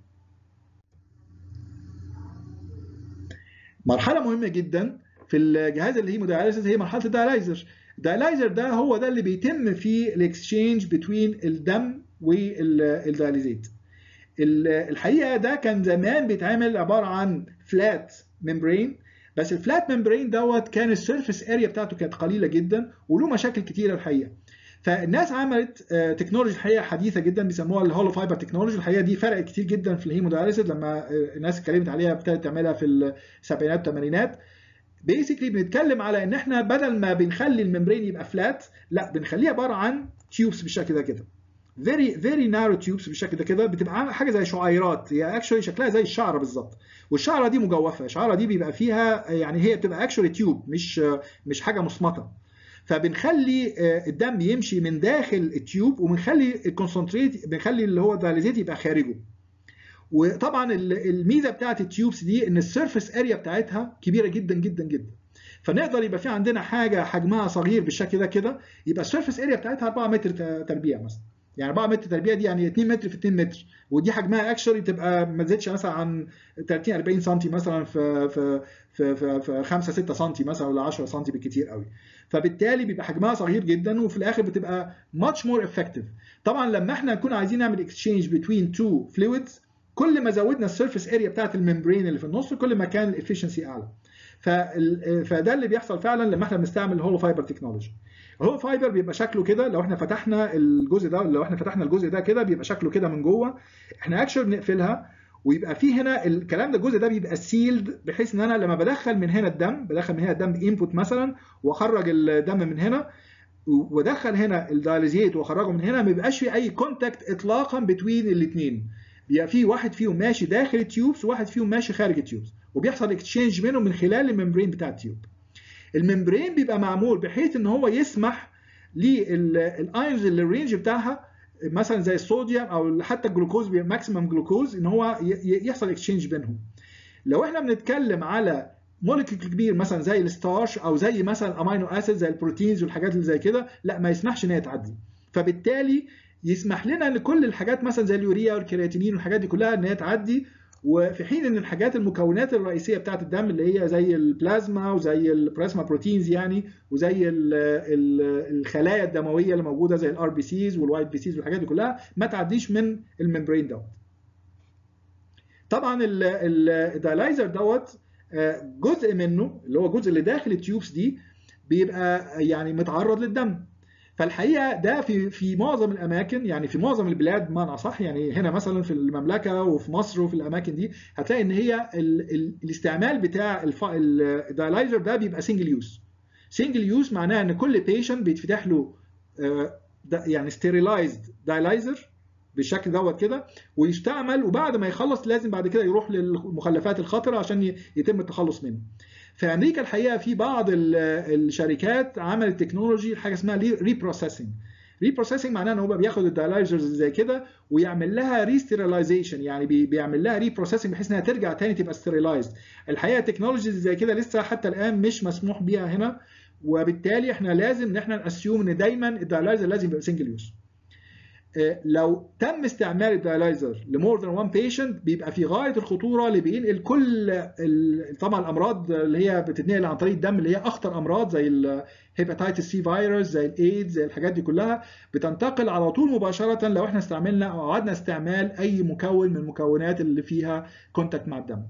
مرحله مهمه جدا في الجهاز الهيموداياليسيس هي مرحله الدايلايزر الدايلايزر ده هو ده اللي بيتم فيه الاكسشينج بين الدم والدايليزيت الحقيقه ده كان زمان بيتعمل عباره عن فلات ممبرين بس الفلات ممبرين دوت كان السيرفيس اريا بتاعته كانت قليله جدا وله مشاكل كتيره الحقيقه فالناس عملت تكنولوجي الحقيقه حديثه جدا بيسموها الهولو فايبر تكنولوجي الحقيقه دي فرقت كتير جدا في الهيمودايليسيس لما الناس اتكلمت عليها ابتدت تعملها في السبعينات والثمانينات بيسكلي بنتكلم على ان احنا بدل ما بنخلي الممبرين يبقى فلات لا بنخليه عباره عن تيوبس بالشكل ده كده فيري فيري نارو تيوبس بالشكل ده كده بتبقى حاجه زي شعيرات هي اكشولي شكلها زي الشعره بالظبط والشعره دي مجوفه الشعره دي بيبقى فيها يعني هي بتبقى اكشولي تيوب مش مش حاجه مصمته فبنخلي الدم يمشي من داخل التيوب وبنخلي الكونسنتريت بنخلي اللي هو الدايليزيت يبقى خارجه وطبعا الميزه بتاعت التيوبس دي ان السيرفيس اريا بتاعتها كبيره جدا جدا جدا فنقدر يبقى في عندنا حاجه حجمها صغير بالشكل ده كده يبقى السيرفيس اريا بتاعتها 4 متر تربيع مثلا يعني 4 متر تربيع دي يعني 2 متر في 2 متر ودي حجمها اكشولي تبقى ما تزيدش مثلا عن 30 40 سم مثلا في في في في, في 5 6 سم مثلا ولا 10 سم بالكثير قوي فبالتالي بيبقى حجمها صغير جدا وفي الاخر بتبقى much more effective طبعا لما احنا نكون عايزين نعمل اكسشينج بين تو فلويدز كل ما زودنا السيرفيس اريا بتاعت الممبرين اللي في النص كل ما كان الافشنسي اعلى فده اللي بيحصل فعلا لما احنا بنستعمل الهولو فايبر تكنولوجي هو فايبر بيبقى شكله كده لو احنا فتحنا الجزء ده لو احنا فتحنا الجزء ده كده بيبقى شكله كده من جوه احنا اكشن بنقفلها ويبقى في هنا الكلام ده الجزء ده بيبقى سيلد بحيث ان انا لما بدخل من هنا الدم بدخل من هنا الدم انبوت مثلا واخرج الدم من هنا وادخل هنا الدياليزيت واخرجه من هنا ما بيبقاش في اي كونتاكت اطلاقا بين الاثنين بيبقى في واحد فيهم ماشي داخل التيوبس وواحد فيهم ماشي خارج التيوبس وبيحصل اكتشينج بينهم من خلال الممبرين بتاع التيوب الممبرين بيبقى معمول بحيث ان هو يسمح للايونز اللي الرينج بتاعها مثلا زي الصوديوم او حتى الجلوكوز ماكسيمم جلوكوز ان هو يحصل اكسشينج بينهم لو احنا بنتكلم على مولكيول كبير مثلا زي الستارش او زي مثلا امينو اسيد زي البروتينز والحاجات اللي زي كده لا ما يسمحش ان هي تعدي فبالتالي يسمح لنا ان كل الحاجات مثلا زي اليوريا والكرياتينين والحاجات دي كلها ان هي تعدي وفي حين ان الحاجات المكونات الرئيسيه بتاعه الدم اللي هي زي البلازما وزي البلازما بروتينز يعني وزي ال ال الخلايا الدمويه اللي موجوده زي الار بي سيز والوايت بي سيز والحاجات دي كلها ما تعديش من الممبرين دوت. طبعا الدايلايزر دوت جزء منه اللي هو الجزء اللي داخل التيوبس دي بيبقى يعني متعرض للدم فالحقيقه ده في في معظم الاماكن يعني في معظم البلاد بمعنى اصح يعني هنا مثلا في المملكه وفي مصر وفي الاماكن دي هتلاقي ان هي ال ال الاستعمال بتاع الدايلايزر ده بيبقى سنجل يوز سنجل يوز معناه ان كل بيشنت بيتفتح له يعني ستيريلايزد دايلايزر بالشكل دوت كده ويستعمل وبعد ما يخلص لازم بعد كده يروح للمخلفات الخطره عشان يتم التخلص منه. في امريكا الحقيقه في بعض الشركات عملت تكنولوجي حاجه اسمها ريبروسيسنج ريبروسيسنج معناه ان هو بياخد الدايلايزرز زي كده ويعمل لها ريستيرلايزيشن يعني بيعمل لها ريبروسيسنج بحيث انها ترجع تاني تبقى ستيرلايزد الحقيقه تكنولوجيز زي كده لسه حتى الان مش مسموح بيها هنا وبالتالي احنا لازم ان احنا ناسيوم ان دايما الدايلايزر لازم يبقى سنجل يوز لو تم استعمال الدايلايزر لمور ذان وان بيشنت بيبقى في غايه الخطوره اللي بينقل كل طبعا الامراض اللي هي بتتنقل عن طريق الدم اللي هي اخطر امراض زي الهيباتيتس سي فيروس زي الايدز زي الحاجات دي كلها بتنتقل على طول مباشره لو احنا استعملنا او عدنا استعمال اي مكون من المكونات اللي فيها كونتاكت مع الدم.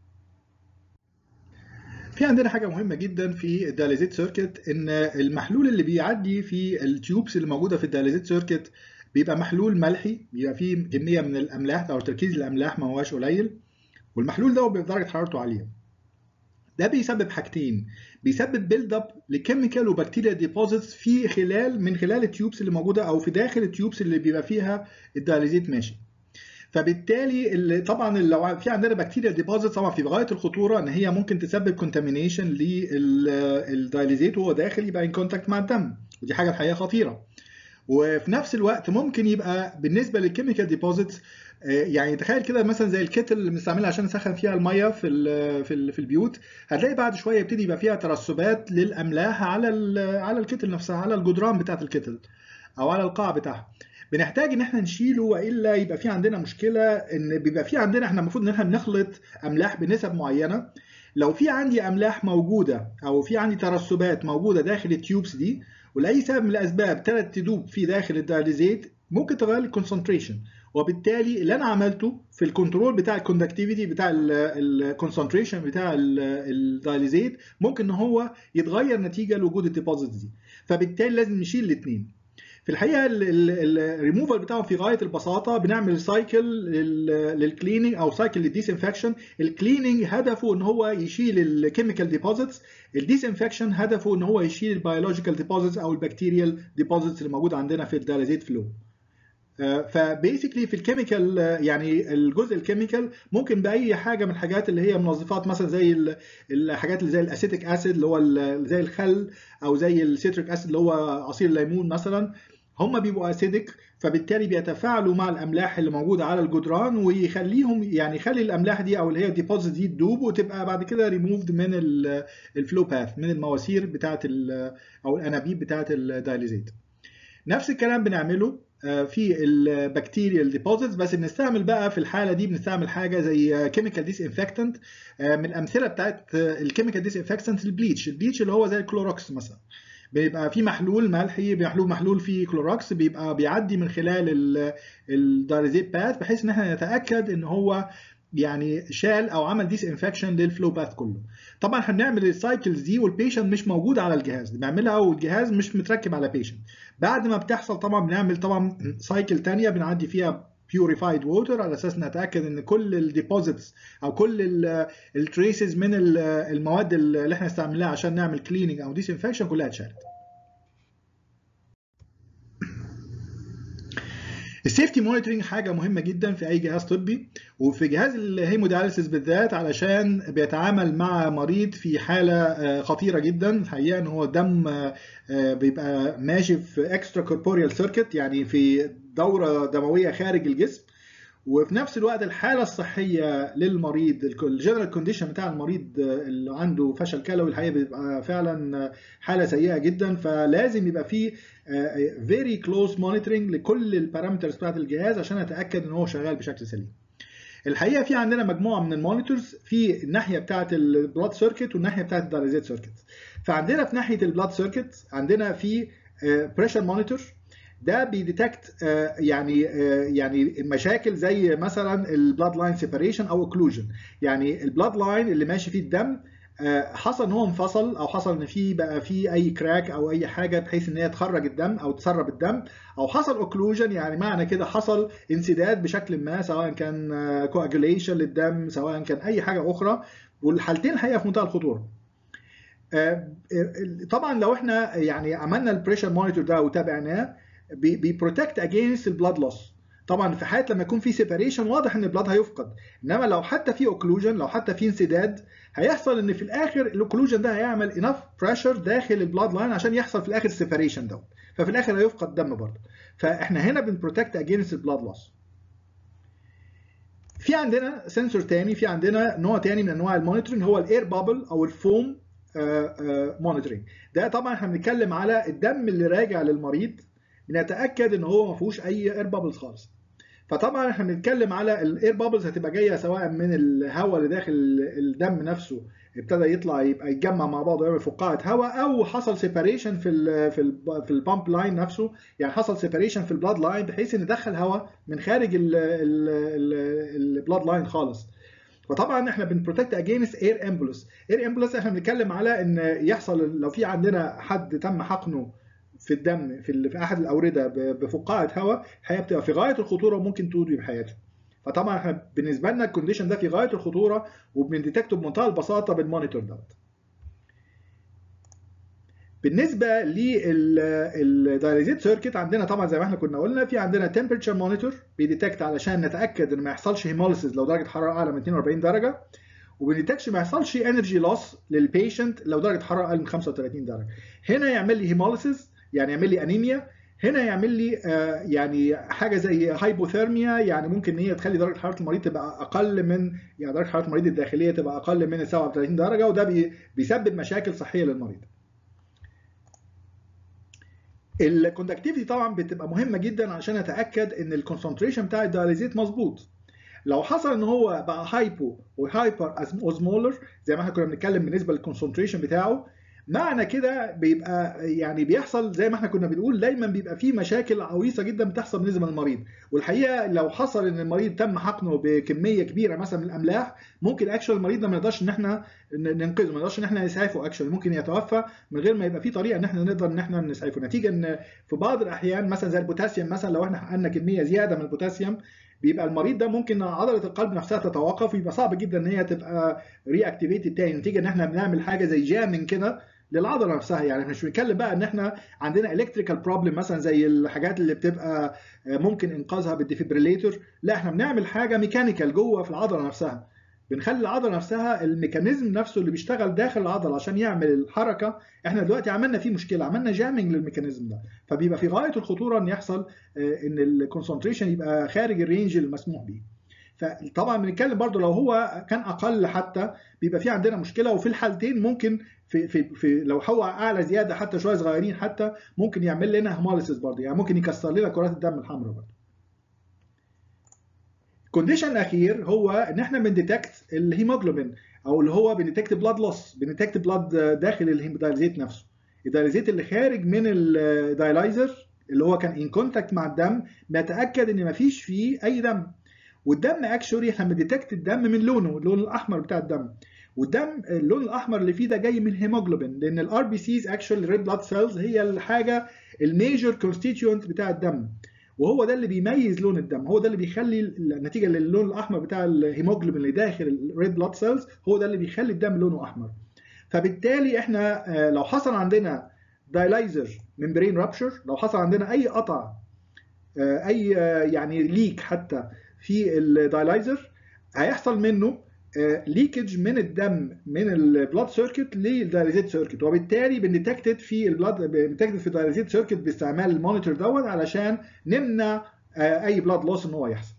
في عندنا حاجه مهمه جدا في الدياليزيت سيركت ان المحلول اللي بيعدي في التيوبس اللي موجوده في الدياليزيت سيركت بيبقى محلول ملحي بيبقى فيه كميه من الاملاح او تركيز الاملاح ما هواش قليل والمحلول ده بيبقى درجه حرارته عاليه ده بيسبب حاجتين بيسبب بيلد اب لكيميكال وبكتيريا ديبوزيتس في خلال من خلال التيوبس اللي موجوده او في داخل التيوبس اللي بيبقى فيها الدياليزيت ماشي فبالتالي اللي طبعا لو في عندنا بكتيريا ديبوزيت طبعا في غايه الخطوره ان هي ممكن تسبب كونتامينيشن للدياليزيت وهو داخل يبقى ان كونتاكت مع الدم ودي حاجه الحقيقه خطيره وفي نفس الوقت ممكن يبقى بالنسبه للكيميكال ديبوزيتس يعني تخيل كده مثلا زي الكتل اللي بنستعملها عشان نسخن فيها الميه في ال في ال في البيوت هتلاقي بعد شويه يبتدي يبقى فيها ترسبات للاملاح على على الكتل نفسها على الجدران بتاعه الكتل او على القاع بتاعها بنحتاج ان احنا نشيله والا يبقى في عندنا مشكله ان بيبقى في عندنا احنا المفروض ان احنا بنخلط املاح بنسب معينه لو في عندي املاح موجوده او في عندي ترسبات موجوده داخل التيوبس دي ولاي سبب من الاسباب ابتدت تدوب في داخل الدياليزيت ممكن تغير الكونسنتريشن وبالتالي اللي انا عملته في الكنترول بتاع الكوندكتيفيتي بتاع الكونسنتريشن بتاع الدياليزيت ممكن ان هو يتغير نتيجه لوجود الديبوزيت دي فبالتالي لازم نشيل الاثنين في الحقيقه الريموفال بتاعهم في غايه البساطه بنعمل سايكل للكليننج او سايكل للديسانفكشن الكليننج هدفه ان هو يشيل الكيميكال ديبوزيتس الديسانفكشن هدفه ان هو يشيل البيولوجيكال ديبوزيتس او البكتيريال ديبوزيتس اللي موجوده عندنا في الدياليزيت فلو فبيسكلي في الكيميكال يعني الجزء الكيميكال ممكن باي حاجه من الحاجات اللي هي منظفات مثلا زي الحاجات اللي زي الاسيتيك اسيد اللي هو زي الخل او زي السيتريك اسيد اللي هو عصير الليمون مثلا هم بيبقوا اسيدك فبالتالي بيتفاعلوا مع الاملاح اللي موجوده على الجدران ويخليهم يعني يخلي الاملاح دي او اللي هي ديبوزيت دي تدوب وتبقى بعد كده ريموفد من الفلو باث من المواسير بتاعه او الانابيب بتاعه الدايليزيت نفس الكلام بنعمله في البكتيريال ديبوزيتس بس بنستعمل بقى في الحاله دي بنستعمل حاجه زي كيميكال ديس انفكتنت من الامثله بتاعت الكيميكال ديس انفكتنت البليتش البليتش اللي هو زي الكلوروكس مثلا بيبقى في محلول ملحي محلول محلول فيه كلوروكس بيبقى بيعدي من خلال الدايريزيت باث بحيث ان احنا نتاكد ان هو يعني شال او عمل ديس انفكشن للفلو باث كله طبعا احنا بنعمل السايكلز دي والبيشنت مش موجود على الجهاز بنعملها والجهاز مش متركب على بيشنت بعد ما بتحصل طبعا بنعمل طبعا سايكل ثانيه بنعدي فيها purified water على اساس نتاكد ان كل الديبوزيتس او كل التريسز من المواد اللي احنا استعملناها عشان نعمل كليننج او ديس انفكشن كلها اتشالت السيفتي مونيتورنج حاجه مهمه جدا في اي جهاز طبي وفي جهاز الهيمودياليسيس بالذات علشان بيتعامل مع مريض في حاله خطيره جدا الحقيقه ان هو الدم بيبقى ماشي في اكسترا كوربوريال سيركت يعني في دوره دمويه خارج الجسم وفي نفس الوقت الحاله الصحيه للمريض الجنرال كونديشن بتاع المريض اللي عنده فشل كلوي الحقيقه بيبقى فعلا حاله سيئه جدا فلازم يبقى فيه فيري كلوز مونيتورنج لكل البارامترز بتاعت الجهاز عشان اتاكد ان هو شغال بشكل سليم الحقيقه في عندنا مجموعه من المونيتورز في الناحيه بتاعت البلاد سيركت والناحيه بتاعت الدايليزيت سيركت فعندنا في ناحيه البلاد سيركت عندنا في بريشر مونيتور ده بيديتكت يعني يعني مشاكل زي مثلا البلاد لاين سيبريشن او اوكلوجن يعني البلاد لاين اللي ماشي فيه الدم حصل ان هو انفصل او حصل ان في بقى في اي كراك او اي حاجه بحيث ان هي تخرج الدم او تسرب الدم او حصل اوكلوجن يعني معنى كده حصل انسداد بشكل ما سواء كان كواجوليشن للدم سواء كان اي حاجه اخرى والحالتين الحقيقه في منتهى الخطوره طبعا لو احنا يعني عملنا البريشر مونيتور ده وتابعناه بيبروتكت اجينست البلاد لوس طبعا في حالة لما يكون في سيبريشن واضح ان البلاد هيفقد انما لو حتى في اوكلوجن لو حتى في انسداد هيحصل ان في الاخر الاوكلوجن ده هيعمل انف بريشر داخل البلاد لاين عشان يحصل في الاخر السيبريشن دوت ففي الاخر هيفقد دم برضه فاحنا هنا بنبروتكت اجينست البلاد لوس في عندنا سنسور تاني في عندنا نوع تاني من انواع المونيتورنج هو الاير بابل او الفوم مونيتورنج ده طبعا احنا بنتكلم على الدم اللي راجع للمريض بنتاكد ان هو ما فيهوش اي اير بابلز خالص فطبعا احنا بنتكلم على الاير بابلز هتبقى جايه سواء من الهواء اللي داخل الدم نفسه ابتدى يطلع يبقى يتجمع مع بعضه ويعمل فقاعه هواء او حصل سيباريشن في ال في ال في البامب لاين نفسه يعني حصل سيباريشن في البلاد لاين بحيث ان دخل هواء من خارج البلاد لاين خالص فطبعا احنا بنبروتكت اجينست اير امبولس اير امبولس احنا بنتكلم على ان يحصل لو في عندنا حد تم حقنه في الدم في, في احد الاورده بفقاعه هواء الحقيقه بتبقى في غايه الخطوره وممكن تودي بحياته فطبعا احنا بالنسبه لنا الكونديشن ده في غايه الخطوره وبنديتكته بمنتهى البساطه بالمونيتور دوت بالنسبه للدايليزيت سيركت عندنا طبعا زي ما احنا كنا قلنا في عندنا تمبريتشر مونيتور بيديتكت علشان نتاكد ان ما يحصلش هيموليسيس لو درجه حراره اعلى من 42 درجه وبنديتكش ما يحصلش انرجي لوس للبيشنت لو درجه حراره اقل من 35 درجه هنا يعمل لي هيموليسيس يعني يعمل لي انيميا هنا يعمل لي آه يعني حاجه زي هايبوثيرميا يعني ممكن ان هي تخلي درجه حراره المريض تبقى اقل من يعني درجه حراره المريض الداخليه تبقى اقل من 37 درجه وده بي بيسبب مشاكل صحيه للمريض. الكوندكتيفيتي طبعا بتبقى مهمه جدا عشان اتاكد ان الكونسنتريشن بتاع الدياليزيت مظبوط. لو حصل ان هو بقى هايبو وهايبر اوزمولر زي ما احنا كنا بنتكلم بالنسبه للكونسنتريشن بتاعه معنى كده بيبقى يعني بيحصل زي ما احنا كنا بنقول دايما بيبقى في مشاكل عويصه جدا بتحصل بالنسبه للمريض والحقيقه لو حصل ان المريض تم حقنه بكميه كبيره مثلا من الاملاح ممكن اكشن المريض ده ما نقدرش ان احنا ننقذه ما نقدرش ان احنا نسعفه اكشن ممكن يتوفى من غير ما يبقى في طريقه ان احنا نقدر ان احنا نسعفه نتيجه ان في بعض الاحيان مثلا زي البوتاسيوم مثلا لو احنا حقنا كميه زياده من البوتاسيوم بيبقى المريض ده ممكن عضله القلب نفسها تتوقف ويبقى صعب جدا ان هي تبقى ري اكتيفيتد تاني نتيجه ان احنا بنعمل حاجه زي جامنج كده للعضله نفسها يعني مش بنتكلم بقى ان احنا عندنا الكتريكال بروبلم مثلا زي الحاجات اللي بتبقى ممكن انقاذها بالديفيبريليتور لا احنا بنعمل حاجه ميكانيكال جوه في العضله نفسها بنخلي العضله نفسها الميكانيزم نفسه اللي بيشتغل داخل العضله عشان يعمل الحركه احنا دلوقتي عملنا فيه مشكله عملنا جامنج للميكانيزم ده فبيبقى في غايه الخطوره ان يحصل ان الكونسنتريشن يبقى خارج الرينج المسموح به فطبعا بنتكلم برضو لو هو كان اقل حتى بيبقى في عندنا مشكله وفي الحالتين ممكن في في في لو هو اعلى زياده حتى شويه صغيرين حتى ممكن يعمل لنا هيموليسيس برضه يعني ممكن يكسر لنا كرات الدم الحمراء برضه. الكونديشن الاخير هو ان احنا بنديتكت الهيموجلوبين او اللي هو بنديتكت بلاد لوس بنديتكت بلاد داخل الدايليزيت نفسه الدايليزيت اللي خارج من الدايلايزر اللي هو كان ان كونتاكت مع الدم بيتاكد ان مفيش فيه اي دم والدم اكشولي احنا بنديتكت الدم من لونه اللون الاحمر بتاع الدم والدم اللون الاحمر اللي فيه ده جاي من الهيموجلوبين لان الار بي سيز اكشوال ريد بلاد سيلز هي الحاجه الميجر كونستيتيوينت بتاع الدم وهو ده اللي بيميز لون الدم هو ده اللي بيخلي النتيجه للون الاحمر بتاع الهيموجلوبين اللي داخل الريد بلاد سيلز هو ده اللي بيخلي الدم لونه احمر فبالتالي احنا لو حصل عندنا دايلايزر ممبرين رابشر لو حصل عندنا اي قطع اي يعني ليك حتى في الدايلايزر هيحصل منه ليكج من الدم من البلاد سيركت للدايليزيت سيركت وبالتالي بنديتكتد في البلاد بنديتكتد في الدايليزيت سيركت باستعمال المونيتور دوت علشان نمنع اي بلاد لوس ان هو يحصل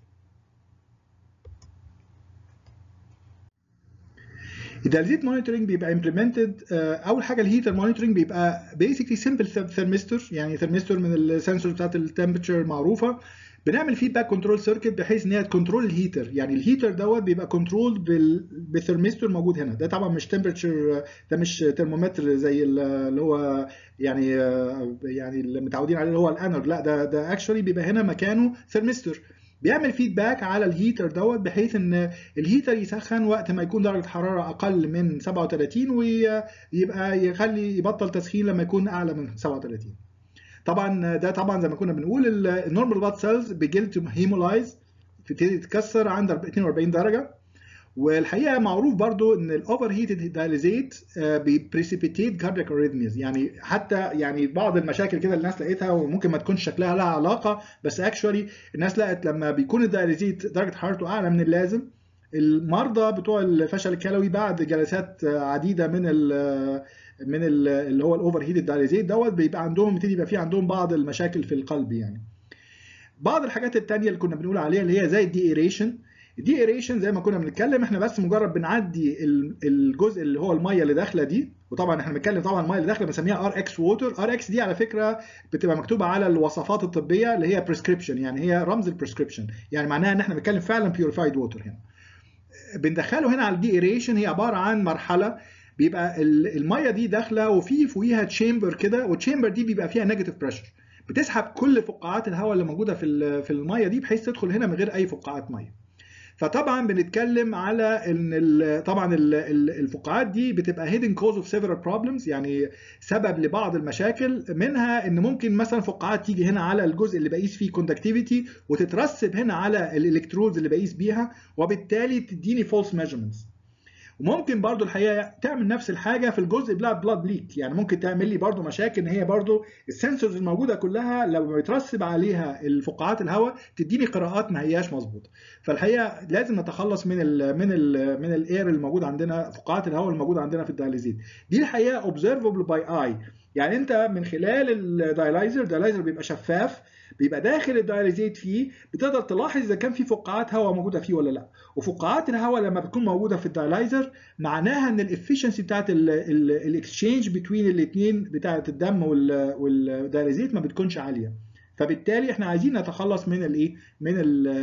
الدايليزيت مونيتورنج بيبقى امبلمنتد اول حاجه الهيتر مونيتورنج بيبقى بيسكلي سمبل ثيرمستور يعني ثيرمستور من السنسور بتاعت التمبرتشر المعروفه بنعمل فيدباك كنترول سيركت بحيث ان هي تكنترول الهيتر يعني الهيتر دوت بيبقى كنترول بالثرمستور موجود هنا ده طبعا مش تمبرتشر ده مش ترمومتر زي اللي هو يعني يعني اللي متعودين عليه اللي هو الانر لا ده ده اكشولي بيبقى هنا مكانه ثرمستور بيعمل فيدباك على الهيتر دوت بحيث ان الهيتر يسخن وقت ما يكون درجه حراره اقل من 37 ويبقى يخلي يبطل تسخين لما يكون اعلى من 37 طبعا ده طبعا زي ما كنا بنقول النورمال بلاد سيلز بيجل هيمولايز بتبتدي تتكسر عند 42 درجه والحقيقه معروف برضو ان الاوفر هيتد دايليزيت بيبريسيبيتيت كاردياك اريثميز يعني حتى يعني بعض المشاكل كده اللي الناس لقيتها وممكن ما تكونش شكلها لها علاقه بس اكشولي الناس لقت لما بيكون الدايليزيت درجه حرارته اعلى من اللازم المرضى بتوع الفشل الكلوي بعد جلسات عديده من ال من ال اللي هو الاوفر هيتد دايليزيت دوت بيبقى عندهم بيبتدي يبقى في عندهم بعض المشاكل في القلب يعني بعض الحاجات التانية اللي كنا بنقول عليها اللي هي زي الدي ايريشن الدي ايريشن زي ما كنا بنتكلم احنا بس مجرد بنعدي الجزء اللي هو الميه اللي داخله دي وطبعا احنا بنتكلم طبعا الميه اللي داخله بنسميها ار اكس ووتر ار اكس دي على فكره بتبقى مكتوبه على الوصفات الطبيه اللي هي بريسكريبشن يعني هي رمز البريسكريبشن يعني معناها ان احنا بنتكلم فعلا بيوريفايد ووتر هنا بندخله هنا على الدي ايريشن هي عباره عن مرحله بيبقى الميه دي داخله وفي فوقيها تشامبر كده والتشامبر دي بيبقى فيها نيجاتيف بريشر بتسحب كل فقاعات الهواء اللي موجوده في في الميه دي بحيث تدخل هنا من غير اي فقاعات ميه فطبعا بنتكلم على ان طبعا الفقاعات دي بتبقى هيدن كوز اوف سيفرال بروبلمز يعني سبب لبعض المشاكل منها ان ممكن مثلا فقاعات تيجي هنا على الجزء اللي بقيس فيه كوندكتيفيتي وتترسب هنا على الالكترودز اللي بقيس بيها وبالتالي تديني فولس ميجرمنتس وممكن برضو الحقيقه تعمل نفس الحاجه في الجزء بتاع بلاد ليك يعني ممكن تعمل لي برضو مشاكل ان هي برضو السنسورز الموجوده كلها لو بيترسب عليها الفقاعات الهواء تديني قراءات ما هياش مظبوطه فالحقيقه لازم نتخلص من ال من ال من الاير الموجود عندنا فقاعات الهواء الموجوده عندنا في الدايليزيت دي الحقيقه اوبزرفبل باي اي يعني انت من خلال الدايلايزر الدايلايزر بيبقى شفاف بيبقى داخل الدايليزيت فيه بتقدر تلاحظ اذا كان في فقاعات هواء موجوده فيه ولا لا وفقاعات الهواء لما بتكون موجوده في الدايلايزر معناها ان الافشنسي بتاعت الاكسشينج بين الاثنين بتاعت الدم والدايليزيت ما بتكونش عاليه فبالتالي احنا عايزين نتخلص من الايه من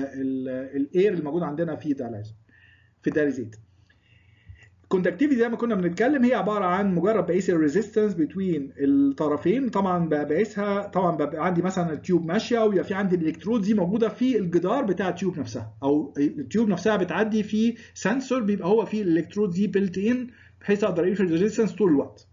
الاير الموجود عندنا في الدايلايزر في الدايليزيت الكوندكتيفيتي زي ما كنا بنتكلم هي عباره عن مجرد بقيس الريزيستنس بين الطرفين طبعا بقيسها طبعا بقى عندي مثلا التيوب ماشيه ويبقى في عندي الالكترود دي موجوده في الجدار بتاع التيوب نفسها او التيوب نفسها بتعدي في سنسور بيبقى هو فيه الالكترود دي بيلت ان بحيث اقدر اقيس الريزيستنس طول الوقت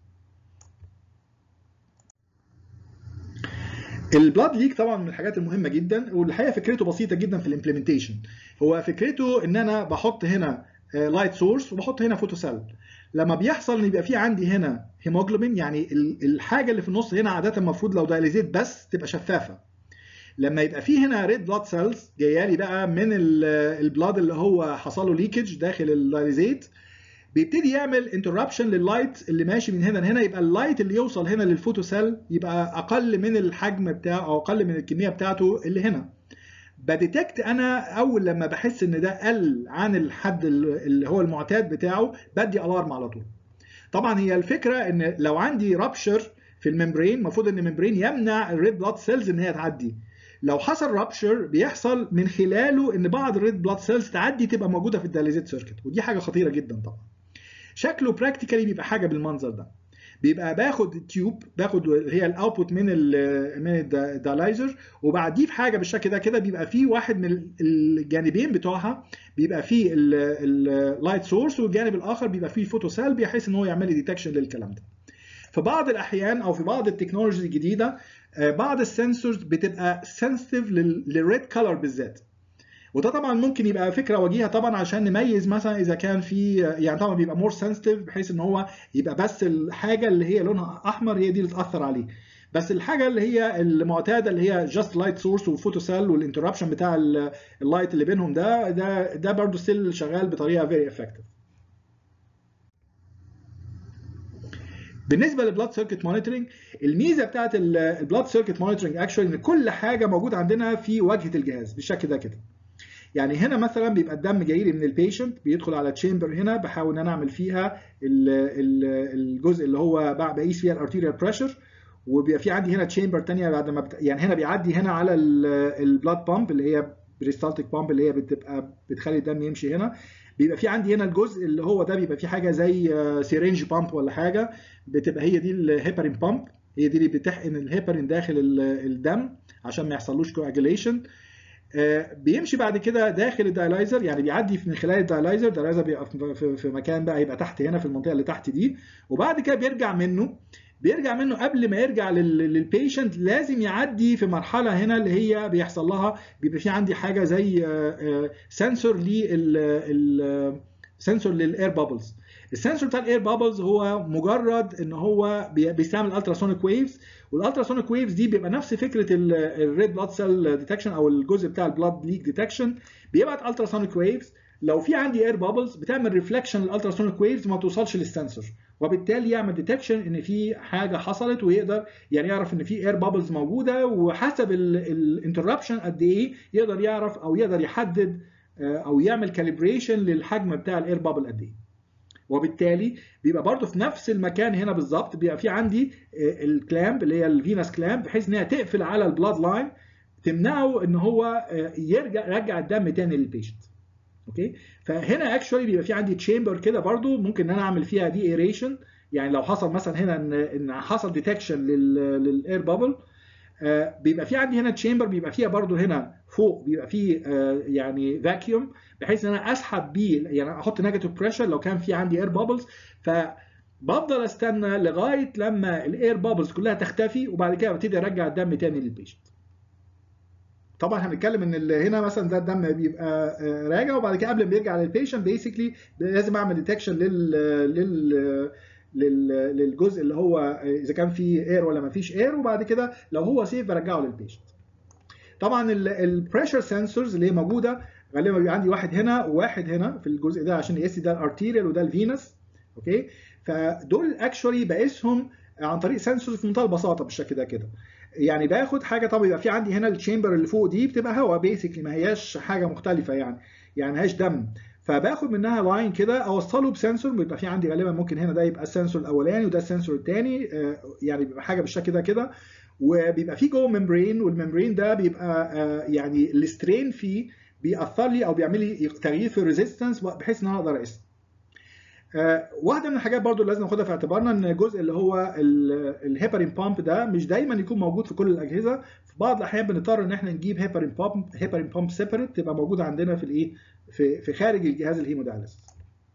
البلاد ليك طبعا من الحاجات المهمه جدا والحقيقه فكرته بسيطه جدا في الامبلمنتيشن هو فكرته ان انا بحط هنا لايت سورس وبحط هنا فوتو سيل لما بيحصل ان يبقى في عندي هنا هيموجلوبين يعني الحاجه اللي في النص هنا عاده المفروض لو دايليزيت بس تبقى شفافه لما يبقى في هنا ريد بلاد سيلز جايه لي بقى من البلاد اللي هو حصل له ليكج داخل الدايليزيت بيبتدي يعمل انتربشن لللايت اللي ماشي من هنا لهنا يبقى اللايت اللي يوصل هنا للفوتو سيل يبقى اقل من الحجم بتاعه او اقل من الكميه بتاعته اللي هنا بديتكت انا اول لما بحس ان ده قل عن الحد اللي هو المعتاد بتاعه بدي الارم على طول طبعا هي الفكره ان لو عندي رابشر في الممبرين المفروض ان الممبرين يمنع الريد بلاد سيلز ان هي تعدي لو حصل رابشر بيحصل من خلاله ان بعض الريد بلاد سيلز تعدي تبقى موجوده في الدايليزيت سيركت ودي حاجه خطيره جدا طبعا شكله براكتيكالي بيبقى حاجه بالمنظر ده بيبقى باخد تيوب باخد هي الاوتبوت من ال من الدايلايزر وبعديه في حاجه بالشكل ده كده بيبقى فيه واحد من الجانبين بتوعها بيبقى فيه اللايت سورس والجانب الاخر بيبقى فيه فوتو سيل بحيث ان هو يعمل لي ديتكشن للكلام ده في بعض الاحيان او في بعض التكنولوجيز الجديده بعض السنسورز بتبقى سنسيتيف للريد كلر بالذات وده طبعا ممكن يبقى فكره وجيهه طبعا عشان نميز مثلا اذا كان في يعني طبعا بيبقى مور سنسيتيف بحيث ان هو يبقى بس الحاجه اللي هي لونها احمر هي دي اللي تاثر عليه بس الحاجه اللي هي المعتاده اللي هي جاست لايت سورس وفوتو سيل والانتربشن بتاع اللايت اللي بينهم ده ده ده برضه ستيل شغال بطريقه فيري افكتيف بالنسبه للبلاد سيركت مونيتورنج الميزه بتاعت البلاد سيركت مونيتورنج اكشولي ان كل حاجه موجوده عندنا في واجهه الجهاز بالشكل ده كده يعني هنا مثلا بيبقى الدم جاي لي من البيشنت بيدخل على تشامبر هنا بحاول ان انا اعمل فيها الجزء اللي هو بقيس فيها الارتيريال بريشر وبيبقى في عندي هنا تشامبر ثانيه بعد ما بت... يعني هنا بيعدي هنا على البلاد بامب اللي هي بريستالتيك بامب اللي هي بتبقى بتخلي الدم يمشي هنا بيبقى في عندي هنا الجزء اللي هو ده بيبقى في حاجه زي سيرنج بامب ولا حاجه بتبقى هي دي الهيبرين بامب هي دي اللي بتحقن الهيبرين داخل الدم عشان ما يحصلوش كواجيليشن بيمشي بعد كده داخل الدايلايزر يعني بيعدي من خلال الدايلايزر الدايلايزر بيبقى في مكان بقى يبقى تحت هنا في المنطقه اللي تحت دي وبعد كده بيرجع منه بيرجع منه قبل ما يرجع للبيشنت لازم يعدي في مرحله هنا اللي هي بيحصل لها بيبقى في عندي حاجه زي سنسور لل سنسور للاير بابلز السنسور بتاع الاير بابلز هو مجرد ان هو بيستعمل التراسونيك ويفز والالتراسونيك ويفز دي بيبقى نفس فكره الريد بلاد سيل ديتكشن او الجزء بتاع البلاد ليك ديتكشن بيبعت التراسونيك ويفز لو في عندي اير بابلز بتعمل ريفلكشن للالتراسونيك ويفز ما توصلش للسنسور وبالتالي يعمل ديتكشن ان في حاجه حصلت ويقدر يعني يعرف ان في اير بابلز موجوده وحسب الانتربشن قد ايه يقدر يعرف او يقدر يحدد او يعمل كاليبريشن للحجم بتاع الاير بابل قد ايه وبالتالي بيبقى برضه في نفس المكان هنا بالظبط بيبقى في عندي الكلامب اللي هي الفينس كلامب بحيث ان هي تقفل على البلاد لاين تمنعه ان هو يرجع يرجع الدم تاني للبيشنت اوكي فهنا اكشولي بيبقى في عندي تشامبر كده برضو ممكن ان انا اعمل فيها دي ايريشن يعني لو حصل مثلا هنا ان ان حصل ديتكشن للاير بابل بيبقى في عندي هنا تشامبر بيبقى فيها برضو هنا فوق بيبقى فيه يعني فاكيوم بحيث ان انا اسحب بيه يعني احط نيجاتيف بريشر لو كان في عندي اير بابلز فبفضل استنى لغايه لما الاير بابلز كلها تختفي وبعد كده ببتدي ارجع الدم تاني للبيشنت طبعا هنتكلم ان هنا مثلا ده الدم بيبقى راجع وبعد كده قبل ما يرجع للبيشنت بيسكلي لازم اعمل ديتكشن لل لل للجزء اللي هو اذا كان فيه اير ولا ما فيش اير وبعد كده لو هو سيف برجعه للبيشنت طبعا البريشر سنسورز اللي هي موجوده غالبا بيبقى عندي واحد هنا وواحد هنا في الجزء ده عشان يقيس ده الارتيريال وده الفينس اوكي فدول اكشولي بقيسهم عن طريق سنسورز في منتهى البساطه بالشكل ده كده يعني باخد حاجه طبعا يبقى في عندي هنا التشامبر اللي فوق دي بتبقى هواء بيسكلي ما هياش حاجه مختلفه يعني يعني ما هياش دم فباخد منها لاين كده اوصله بسنسور بيبقى في عندي غالبا ممكن هنا ده يبقى السنسور الاولاني وده السنسور الثاني يعني بيبقى حاجه بالشكل ده كده وبيبقى في جوه ممبرين والممبرين ده بيبقى يعني السترين فيه بيأثر لي او بيعمل لي تغيير في الريزيستنس بحيث ان انا اقدر اقيس واحده من الحاجات برضو اللي لازم ناخدها في اعتبارنا ان الجزء اللي هو الهيبرين بامب ده مش دايما يكون موجود في كل الاجهزه في بعض الاحيان بنضطر ان احنا نجيب هيبرين بامب هيبرين بامب سيبريت تبقى موجوده عندنا في الايه في في خارج الجهاز الهيمودايليسيس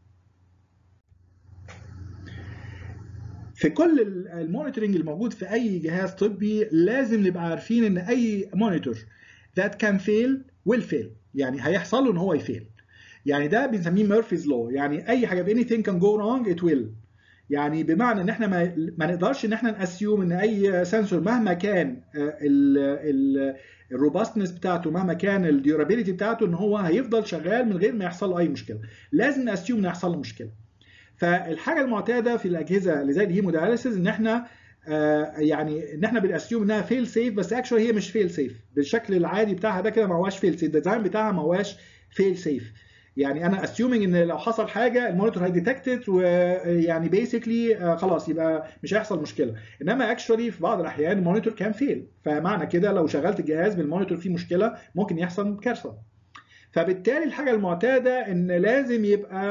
في كل المونيتورنج الموجود في اي جهاز طبي لازم نبقى عارفين ان اي مونيتور that can fail will fail يعني هيحصل له ان هو يفيل يعني ده بنسميه ميرفيز لو يعني اي حاجه anything can go wrong it will يعني بمعنى ان احنا ما, ما نقدرش ان احنا ناسيوم ان اي سنسور مهما كان الروباستنس بتاعته مهما كان الديورابيلتي بتاعته ان هو هيفضل شغال من غير ما يحصل له اي مشكله لازم ناسيوم ان يحصل له مشكله فالحاجه المعتاده في الاجهزه اللي زي الهيموداياليسيس ان احنا آه يعني ان احنا بناسيوم انها فيل سيف بس اكشولي هي مش فيل سيف بالشكل العادي بتاعها ده كده ما هواش فيل سيف الديزاين بتاعها ما هواش فيل سيف يعني انا اسيومينج ان لو حصل حاجه المونيتور هيديتكتد ويعني بيسكلي خلاص يبقى مش هيحصل مشكله انما اكشولي في بعض الاحيان المونيتور كان فيل فمعنى كده لو شغلت الجهاز بالمونيتور فيه مشكله ممكن يحصل كارثه فبالتالي الحاجه المعتاده ان لازم يبقى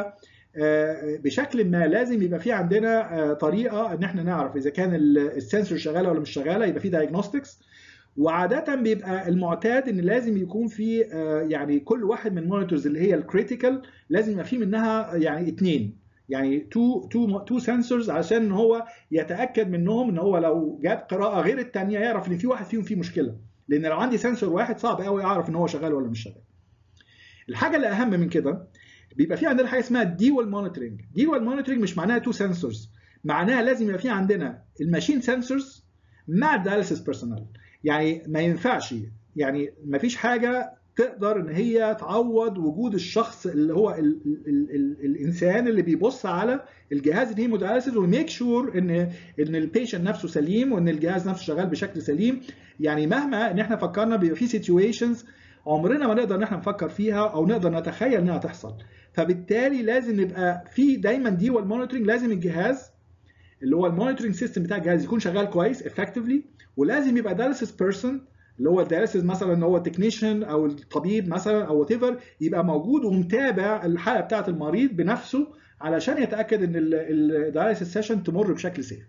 بشكل ما لازم يبقى في عندنا طريقه ان احنا نعرف اذا كان السنسور شغاله ولا مش شغاله يبقى في دايجنوستكس وعاده بيبقى المعتاد ان لازم يكون في يعني كل واحد من المونيتورز اللي هي الكريتيكال لازم يبقى في منها يعني اثنين يعني تو تو تو سنسورز عشان هو يتاكد منهم ان هو لو جاب قراءه غير الثانيه يعرف ان في واحد فيهم فيه مشكله لان لو عندي سنسور واحد صعب قوي اعرف ان هو شغال ولا مش شغال الحاجه اللي اهم من كده بيبقى في عندنا حاجه اسمها ديوال مونيتورنج ديوال مونيتورنج مش معناها تو سنسورز معناها لازم يبقى في عندنا الماشين سنسورز مع الدايلسيس بيرسونال يعني ما ينفعش يعني ما فيش حاجه تقدر ان هي تعوض وجود الشخص اللي هو ال ال ال الانسان اللي بيبص على الجهاز الهيمودايلسيس وميك شور ان ان البيشنت نفسه سليم وان الجهاز نفسه شغال بشكل سليم يعني مهما ان احنا فكرنا بيبقى في سيتويشنز عمرنا ما نقدر ان احنا نفكر فيها او نقدر نتخيل انها تحصل فبالتالي لازم يبقى في دايما دي والمونيتورنج لازم الجهاز اللي هو المونيتورنج سيستم بتاع الجهاز يكون شغال كويس افكتفلي ولازم يبقى دايلسيس بيرسون اللي هو الدايلسيس مثلا ان هو التكنيشن او الطبيب مثلا او وات ايفر يبقى موجود ومتابع الحاله بتاعه المريض بنفسه علشان يتاكد ان الدايلسيس سيشن تمر بشكل سيف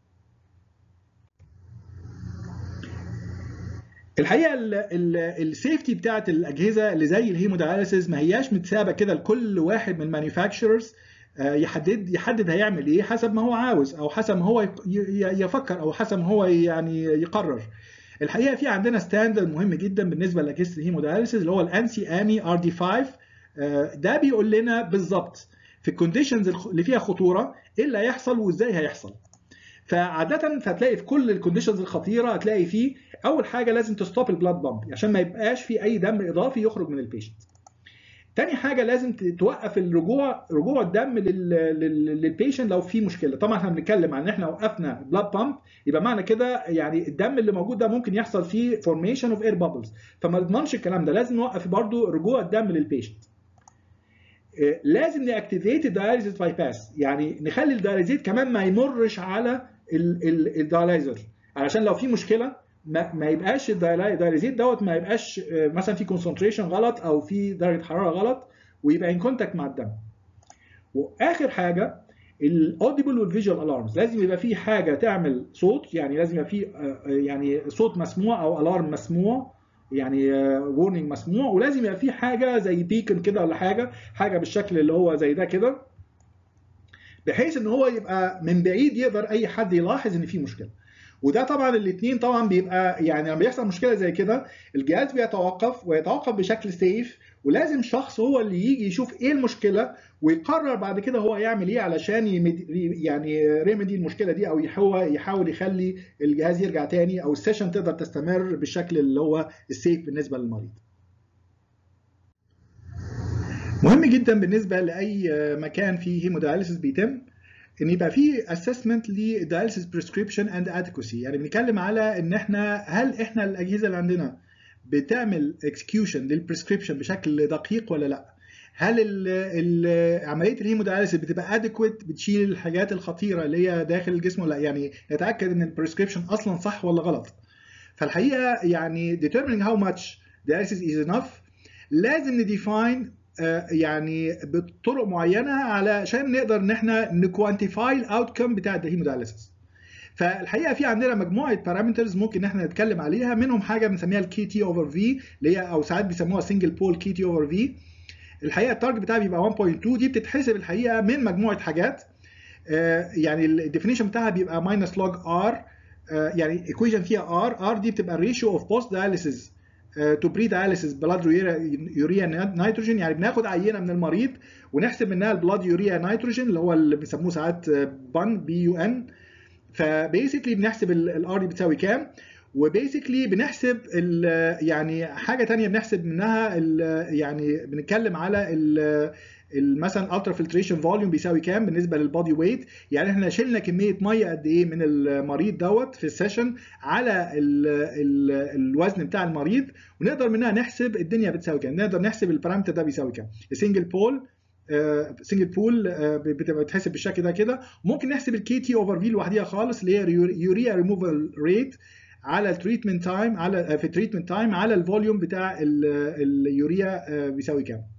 الحقيقه السيفتي بتاعت الاجهزه اللي زي الهيموداياليسيس ما هياش متسابه كده لكل واحد من المانيفاكتشرز يحدد يحدد هيعمل ايه حسب ما هو عاوز او حسب ما هو يفكر او حسب ما هو يعني يقرر الحقيقه في عندنا ستاندرد مهم جدا بالنسبه لاجهزه الهيموداياليسيس اللي هو الانسي امي ار دي 5 ده بيقول لنا بالظبط في الكونديشنز اللي فيها خطوره ايه اللي هيحصل وازاي هيحصل فعاده فتلاقي في كل الكونديشنز الخطيره هتلاقي فيه اول حاجه لازم تستوب البلاد بامب عشان ما يبقاش في اي دم اضافي يخرج من البيشنت تاني حاجه لازم توقف الرجوع رجوع الدم للبيشنت لو في مشكله طبعا احنا بنتكلم عن ان احنا وقفنا بلاد بامب يبقى معنى كده يعني الدم اللي موجود ده ممكن يحصل فيه فورميشن اوف اير بابلز فما نضمنش الكلام ده لازم نوقف برضو رجوع الدم للبيشنت لازم ناكتيفيت الداياليزيس باي باس يعني نخلي الداياليزيت كمان ما يمرش على الدايلايزر علشان لو في مشكله ما, ما يبقاش الدايليزيت دوت ما يبقاش مثلا في كونسنتريشن غلط او في درجه حراره غلط ويبقى ان كونتاكت مع الدم. واخر حاجه الاوديبل والفيجوال الارمز لازم يبقى في حاجه تعمل صوت يعني لازم يبقى في يعني صوت مسموع او الارم مسموع يعني وورنينج مسموع ولازم يبقى في حاجه زي بيكن كده ولا حاجه حاجه بالشكل اللي هو زي ده كده بحيث ان هو يبقى من بعيد يقدر اي حد يلاحظ ان في مشكله وده طبعا الاثنين طبعا بيبقى يعني لما بيحصل مشكله زي كده الجهاز بيتوقف ويتوقف بشكل سيف ولازم شخص هو اللي يجي يشوف ايه المشكله ويقرر بعد كده هو يعمل ايه علشان يعني ريميدي المشكله دي او هو يحاول يخلي الجهاز يرجع تاني او السيشن تقدر تستمر بالشكل اللي هو السيف بالنسبه للمريض. مهم جدا بالنسبه لاي مكان فيه هيموداياليسيس بيتم ان يبقى في اسسمنت للدايلسيس بريسكريبشن اند ادكوسي يعني بنتكلم على ان احنا هل احنا الاجهزه اللي عندنا بتعمل اكسكيوشن للبريسكريبشن بشكل دقيق ولا لا هل ال ال عمليه الهيمودايلسيس بتبقى ادكويت بتشيل الحاجات الخطيره اللي هي داخل الجسم ولا يعني نتاكد ان البريسكريبشن اصلا صح ولا غلط فالحقيقه يعني determining how much dialysis is enough لازم نديفاين يعني بطرق معينه علشان نقدر ان احنا نكوانتيفاي الاوتكم بتاع الهيمودايليسيس فالحقيقه في عندنا مجموعه بارامترز ممكن ان احنا نتكلم عليها منهم حاجه بنسميها الكي تي اوفر في اللي هي او ساعات بيسموها سنجل بول كي تي اوفر في الحقيقه التارجت بتاعها بيبقى 1.2 دي بتتحسب الحقيقه من مجموعه حاجات يعني الديفينيشن بتاعها بيبقى ماينس لوج ار يعني ايكويشن فيها ار ار دي بتبقى الريشيو اوف بوست دايليسيس تو بري دايليسيس بلاد يوريا نيتروجين يعني بناخد عينه من المريض ونحسب منها البلاد يوريا نيتروجين اللي هو اللي بيسموه ساعات بان بي يو ان فبيسكلي بنحسب الار دي بتساوي كام وبيسكلي بنحسب يعني حاجه ثانيه بنحسب منها يعني بنتكلم على مثلا الترا فلتريشن فوليوم بيساوي كام بالنسبه للبادي ويت يعني احنا شلنا كميه ميه قد ايه من المريض دوت في السيشن على ال ال الوزن بتاع المريض ونقدر منها نحسب الدنيا بتساوي كام نقدر نحسب البارامتر ده بيساوي كام السنجل بول سنجل بول بتبقى بتحسب بالشكل ده كده ممكن نحسب الكي تي اوفر في لوحديها خالص اللي هي يوريا ريموفال ريت على التريتمنت تايم على في التريتمنت تايم على الفوليوم بتاع اليوريا بيساوي كام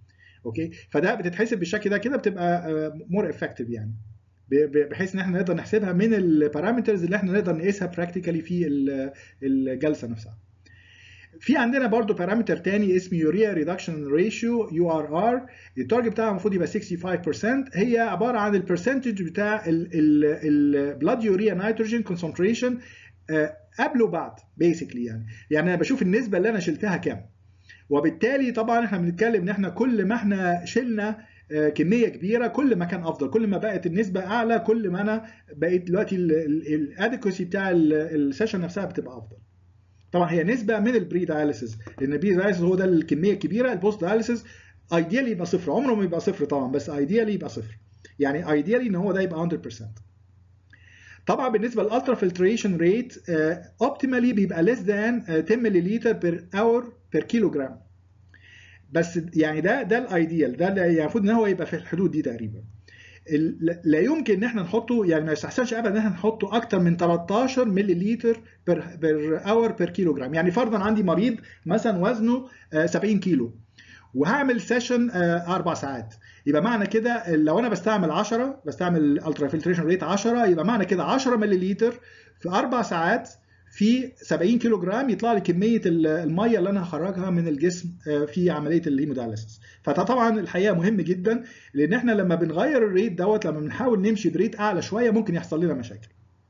اوكي فده بتتحسب بالشكل ده كده بتبقى مور افكتيف يعني بحيث ان احنا نقدر نحسبها من البارامترز اللي احنا نقدر نقيسها براكتيكالي في الجلسه نفسها في عندنا برضو بارامتر تاني اسمه يوريا ريدكشن ريشيو يو ار ار التارجت بتاعها المفروض يبقى 65% هي عباره عن البرسنتج بتاع البلاد يوريا نيتروجين كونسنتريشن قبل وبعد بيسكلي يعني يعني انا بشوف النسبه اللي انا شلتها كام وبالتالي طبعا احنا بنتكلم ان احنا كل ما احنا شلنا كميه كبيره كل ما كان افضل كل ما بقت النسبه اعلى كل ما انا بقيت دلوقتي الادكوسي بتاع السيشن نفسها بتبقى افضل طبعا هي نسبه من البري داياليسيس لان البري داياليسيس هو ده الكميه الكبيره البوست داياليسيس ايديالي يبقى صفر عمره ما يبقى صفر طبعا بس ايديالي يبقى صفر يعني ايديالي ان هو ده يبقى 100% طبعا بالنسبه للالترا فلتريشن ريت اوبتيمالي بيبقى less than 10 مللي بير اور بير كيلو جرام بس يعني ده ده الايديال ده يعني المفروض ان هو يبقى في الحدود دي تقريبا لا يمكن ان احنا نحطه يعني ما يستحسنش ابدا ان احنا نحطه اكتر من 13 مللي بير بير اور بير كيلو جرام يعني فرضا عندي مريض مثلا وزنه 70 كيلو وهعمل سيشن اربع ساعات يبقى معنى كده لو انا بستعمل 10 بستعمل الترا فلتريشن ريت 10 يبقى معنى كده 10 مللي في اربع ساعات في 70 كيلو جرام يطلع لي كميه الميه اللي انا هخرجها من الجسم في عمليه الهيموداليسيس فده طبعا الحقيقه مهم جدا لان احنا لما بنغير الريت دوت لما بنحاول نمشي بريت اعلى شويه ممكن يحصل لنا مشاكل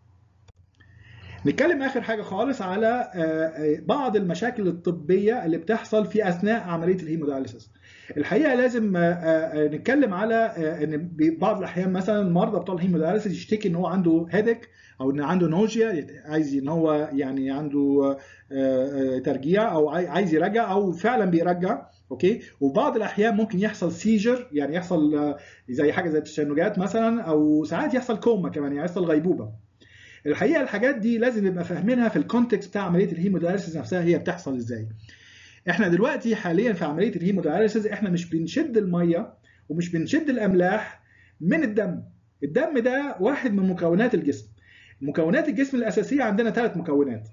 نتكلم اخر حاجه خالص على بعض المشاكل الطبيه اللي بتحصل في اثناء عمليه الهيموداليسيس الحقيقه لازم نتكلم على ان بعض الاحيان مثلا المرضى بتوع الهيموداليسيس يشتكي ان هو عنده هيدك او ان عنده نوجيا عايز ان هو يعني عنده ترجيع او عايز يرجع او فعلا بيرجع اوكي وفي بعض الاحيان ممكن يحصل سيجر يعني يحصل زي حاجه زي التشنجات مثلا او ساعات يحصل كوما كمان يعني يحصل غيبوبه الحقيقه الحاجات دي لازم نبقى فاهمينها في الكونتكست بتاع عمليه الهيمودايليسيس نفسها هي بتحصل ازاي احنا دلوقتي حاليا في عمليه الهيمودايليسيس احنا مش بنشد الميه ومش بنشد الاملاح من الدم الدم ده واحد من مكونات الجسم مكونات الجسم الاساسيه عندنا ثلاث مكونات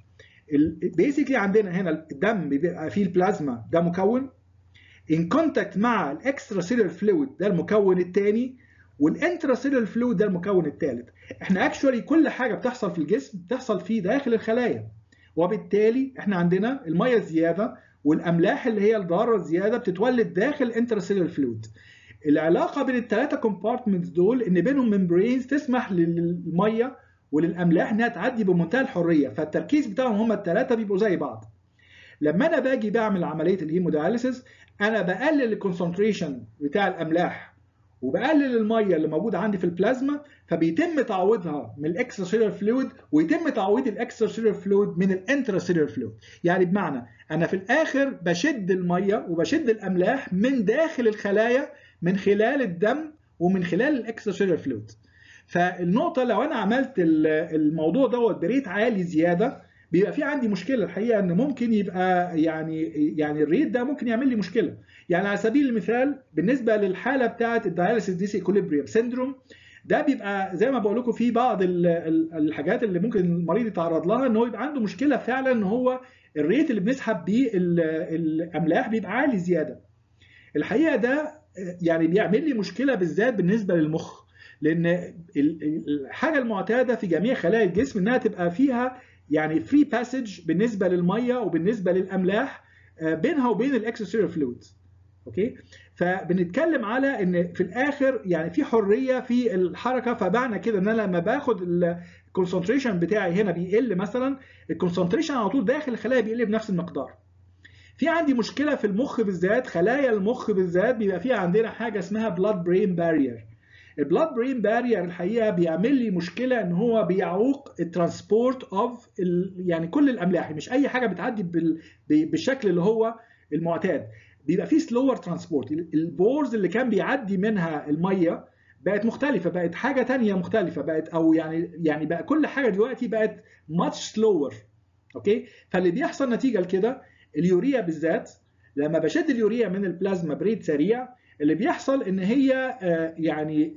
بيسكلي عندنا هنا الدم بيبقى فيه البلازما ده مكون ان كونتاكت مع الاكسترا سيلر فلويد ده المكون الثاني والانترا سيلر فلويد ده المكون الثالث احنا اكشولي كل حاجه بتحصل في الجسم بتحصل في داخل الخلايا وبالتالي احنا عندنا الميه الزياده والاملاح اللي هي الضاره الزياده بتتولد داخل الانترا سيلر فلويد العلاقه بين الثلاثه كومبارتمنتس دول ان بينهم ممبرينز تسمح للميه وللاملاح انها تعدي بمنتهى الحريه فالتركيز بتاعهم هم الثلاثه بيبقوا زي بعض لما انا باجي بعمل عمليه الهيموداياليسيس انا بقلل الكونسنتريشن بتاع الاملاح وبقلل الميه اللي موجوده عندي في البلازما فبيتم تعويضها من الاكسترا سيلر فلويد ويتم تعويض الاكسترا سيلر فلويد من الانترا سيلر فلويد يعني بمعنى انا في الاخر بشد الميه وبشد الاملاح من داخل الخلايا من خلال الدم ومن خلال الاكسترا سيلر فلويد فالنقطة لو أنا عملت الموضوع دوت بريت عالي زيادة بيبقى في عندي مشكلة الحقيقة إن ممكن يبقى يعني يعني الريت ده ممكن يعمل لي مشكلة يعني على سبيل المثال بالنسبة للحالة بتاعة الداياليسيس ديس ايكوليبريم سيندروم ده بيبقى زي ما بقول لكم في بعض الحاجات اللي ممكن المريض يتعرض لها ان هو يبقى عنده مشكله فعلا ان هو الريت اللي بنسحب بيه الاملاح بيبقى عالي زياده. الحقيقه ده يعني بيعمل لي مشكله بالذات بالنسبه للمخ لان الحاجه المعتاده في جميع خلايا الجسم انها تبقى فيها يعني فري باسج بالنسبه للميه وبالنسبه للاملاح بينها وبين الاكسسوري فلويد اوكي فبنتكلم على ان في الاخر يعني في حريه في الحركه فمعنى كده ان انا لما باخد الكونسنتريشن بتاعي هنا بيقل مثلا الكونسنتريشن على طول داخل الخلايا بيقل بنفس المقدار في عندي مشكله في المخ بالذات خلايا المخ بالذات بيبقى فيها عندنا حاجه اسمها بلاد برين بارير البلاد برين بارير الحقيقه بيعمل لي مشكله ان هو بيعوق الترانسبورت اوف يعني كل الاملاح مش اي حاجه بتعدي بالشكل اللي هو المعتاد بيبقى فيه سلور ترانسبورت البورز اللي كان بيعدي منها الميه بقت مختلفه بقت حاجه تانية مختلفه بقت او يعني يعني بقى كل حاجه دلوقتي بقت ماتش سلور اوكي فاللي بيحصل نتيجه لكده اليوريا بالذات لما بشد اليوريا من البلازما بريد سريع اللي بيحصل ان هي يعني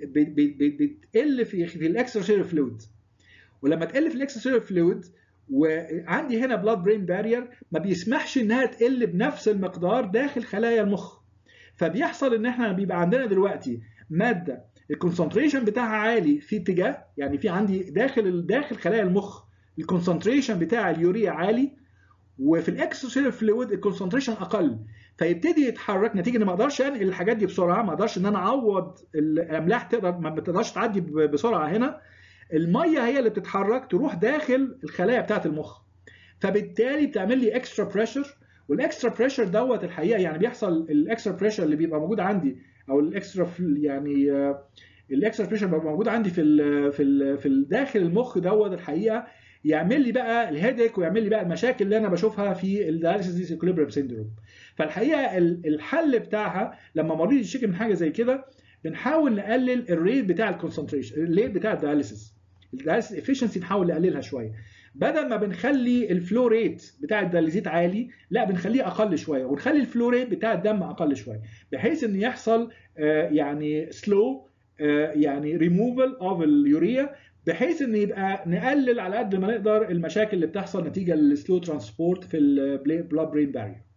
بتقل في في الاكسترا سيلر فلويد ولما تقل في الاكسترا سيلر فلويد وعندي هنا بلاد برين بارير ما بيسمحش انها تقل بنفس المقدار داخل خلايا المخ فبيحصل ان احنا بيبقى عندنا دلوقتي ماده الكونسنتريشن بتاعها عالي في اتجاه يعني في عندي داخل داخل خلايا المخ الكونسنتريشن بتاع اليوريا عالي وفي الاكسترا فلويد الكونسنتريشن اقل فيبتدي يتحرك نتيجه ان ما اقدرش انقل الحاجات دي بسرعه ما اقدرش ان انا اعوض الاملاح تقدر ما بتقدرش تعدي بسرعه هنا الميه هي اللي بتتحرك تروح داخل الخلايا بتاعه المخ فبالتالي بتعمل لي اكسترا بريشر والاكسترا بريشر دوت الحقيقه يعني بيحصل الاكسترا بريشر اللي بيبقى موجود عندي او الاكسترا يعني الاكسترا بريشر بيبقى موجود عندي في ال في ال في داخل المخ دوت الحقيقه يعمل لي بقى الهيدك ويعمل لي بقى المشاكل اللي انا بشوفها في الداياليسيس ديس اكوليبريم سيندروم فالحقيقه الحل بتاعها لما مريض يشتكي من حاجه زي كده بنحاول نقلل الريت بتاع الكونسنتريشن الريت بتاع الداياليسيس الداياليسيس افشنسي نحاول نقللها شويه بدل ما بنخلي الفلو ريت بتاع الدياليزيت عالي لا بنخليه اقل شويه ونخلي الفلو ريت بتاع الدم اقل شويه بحيث ان يحصل يعني سلو يعني ريموفال اوف اليوريا بحيث ان يبقى نقلل على قد ما نقدر المشاكل اللي بتحصل نتيجه للسلو ترانسبورت في البلاد برين بارير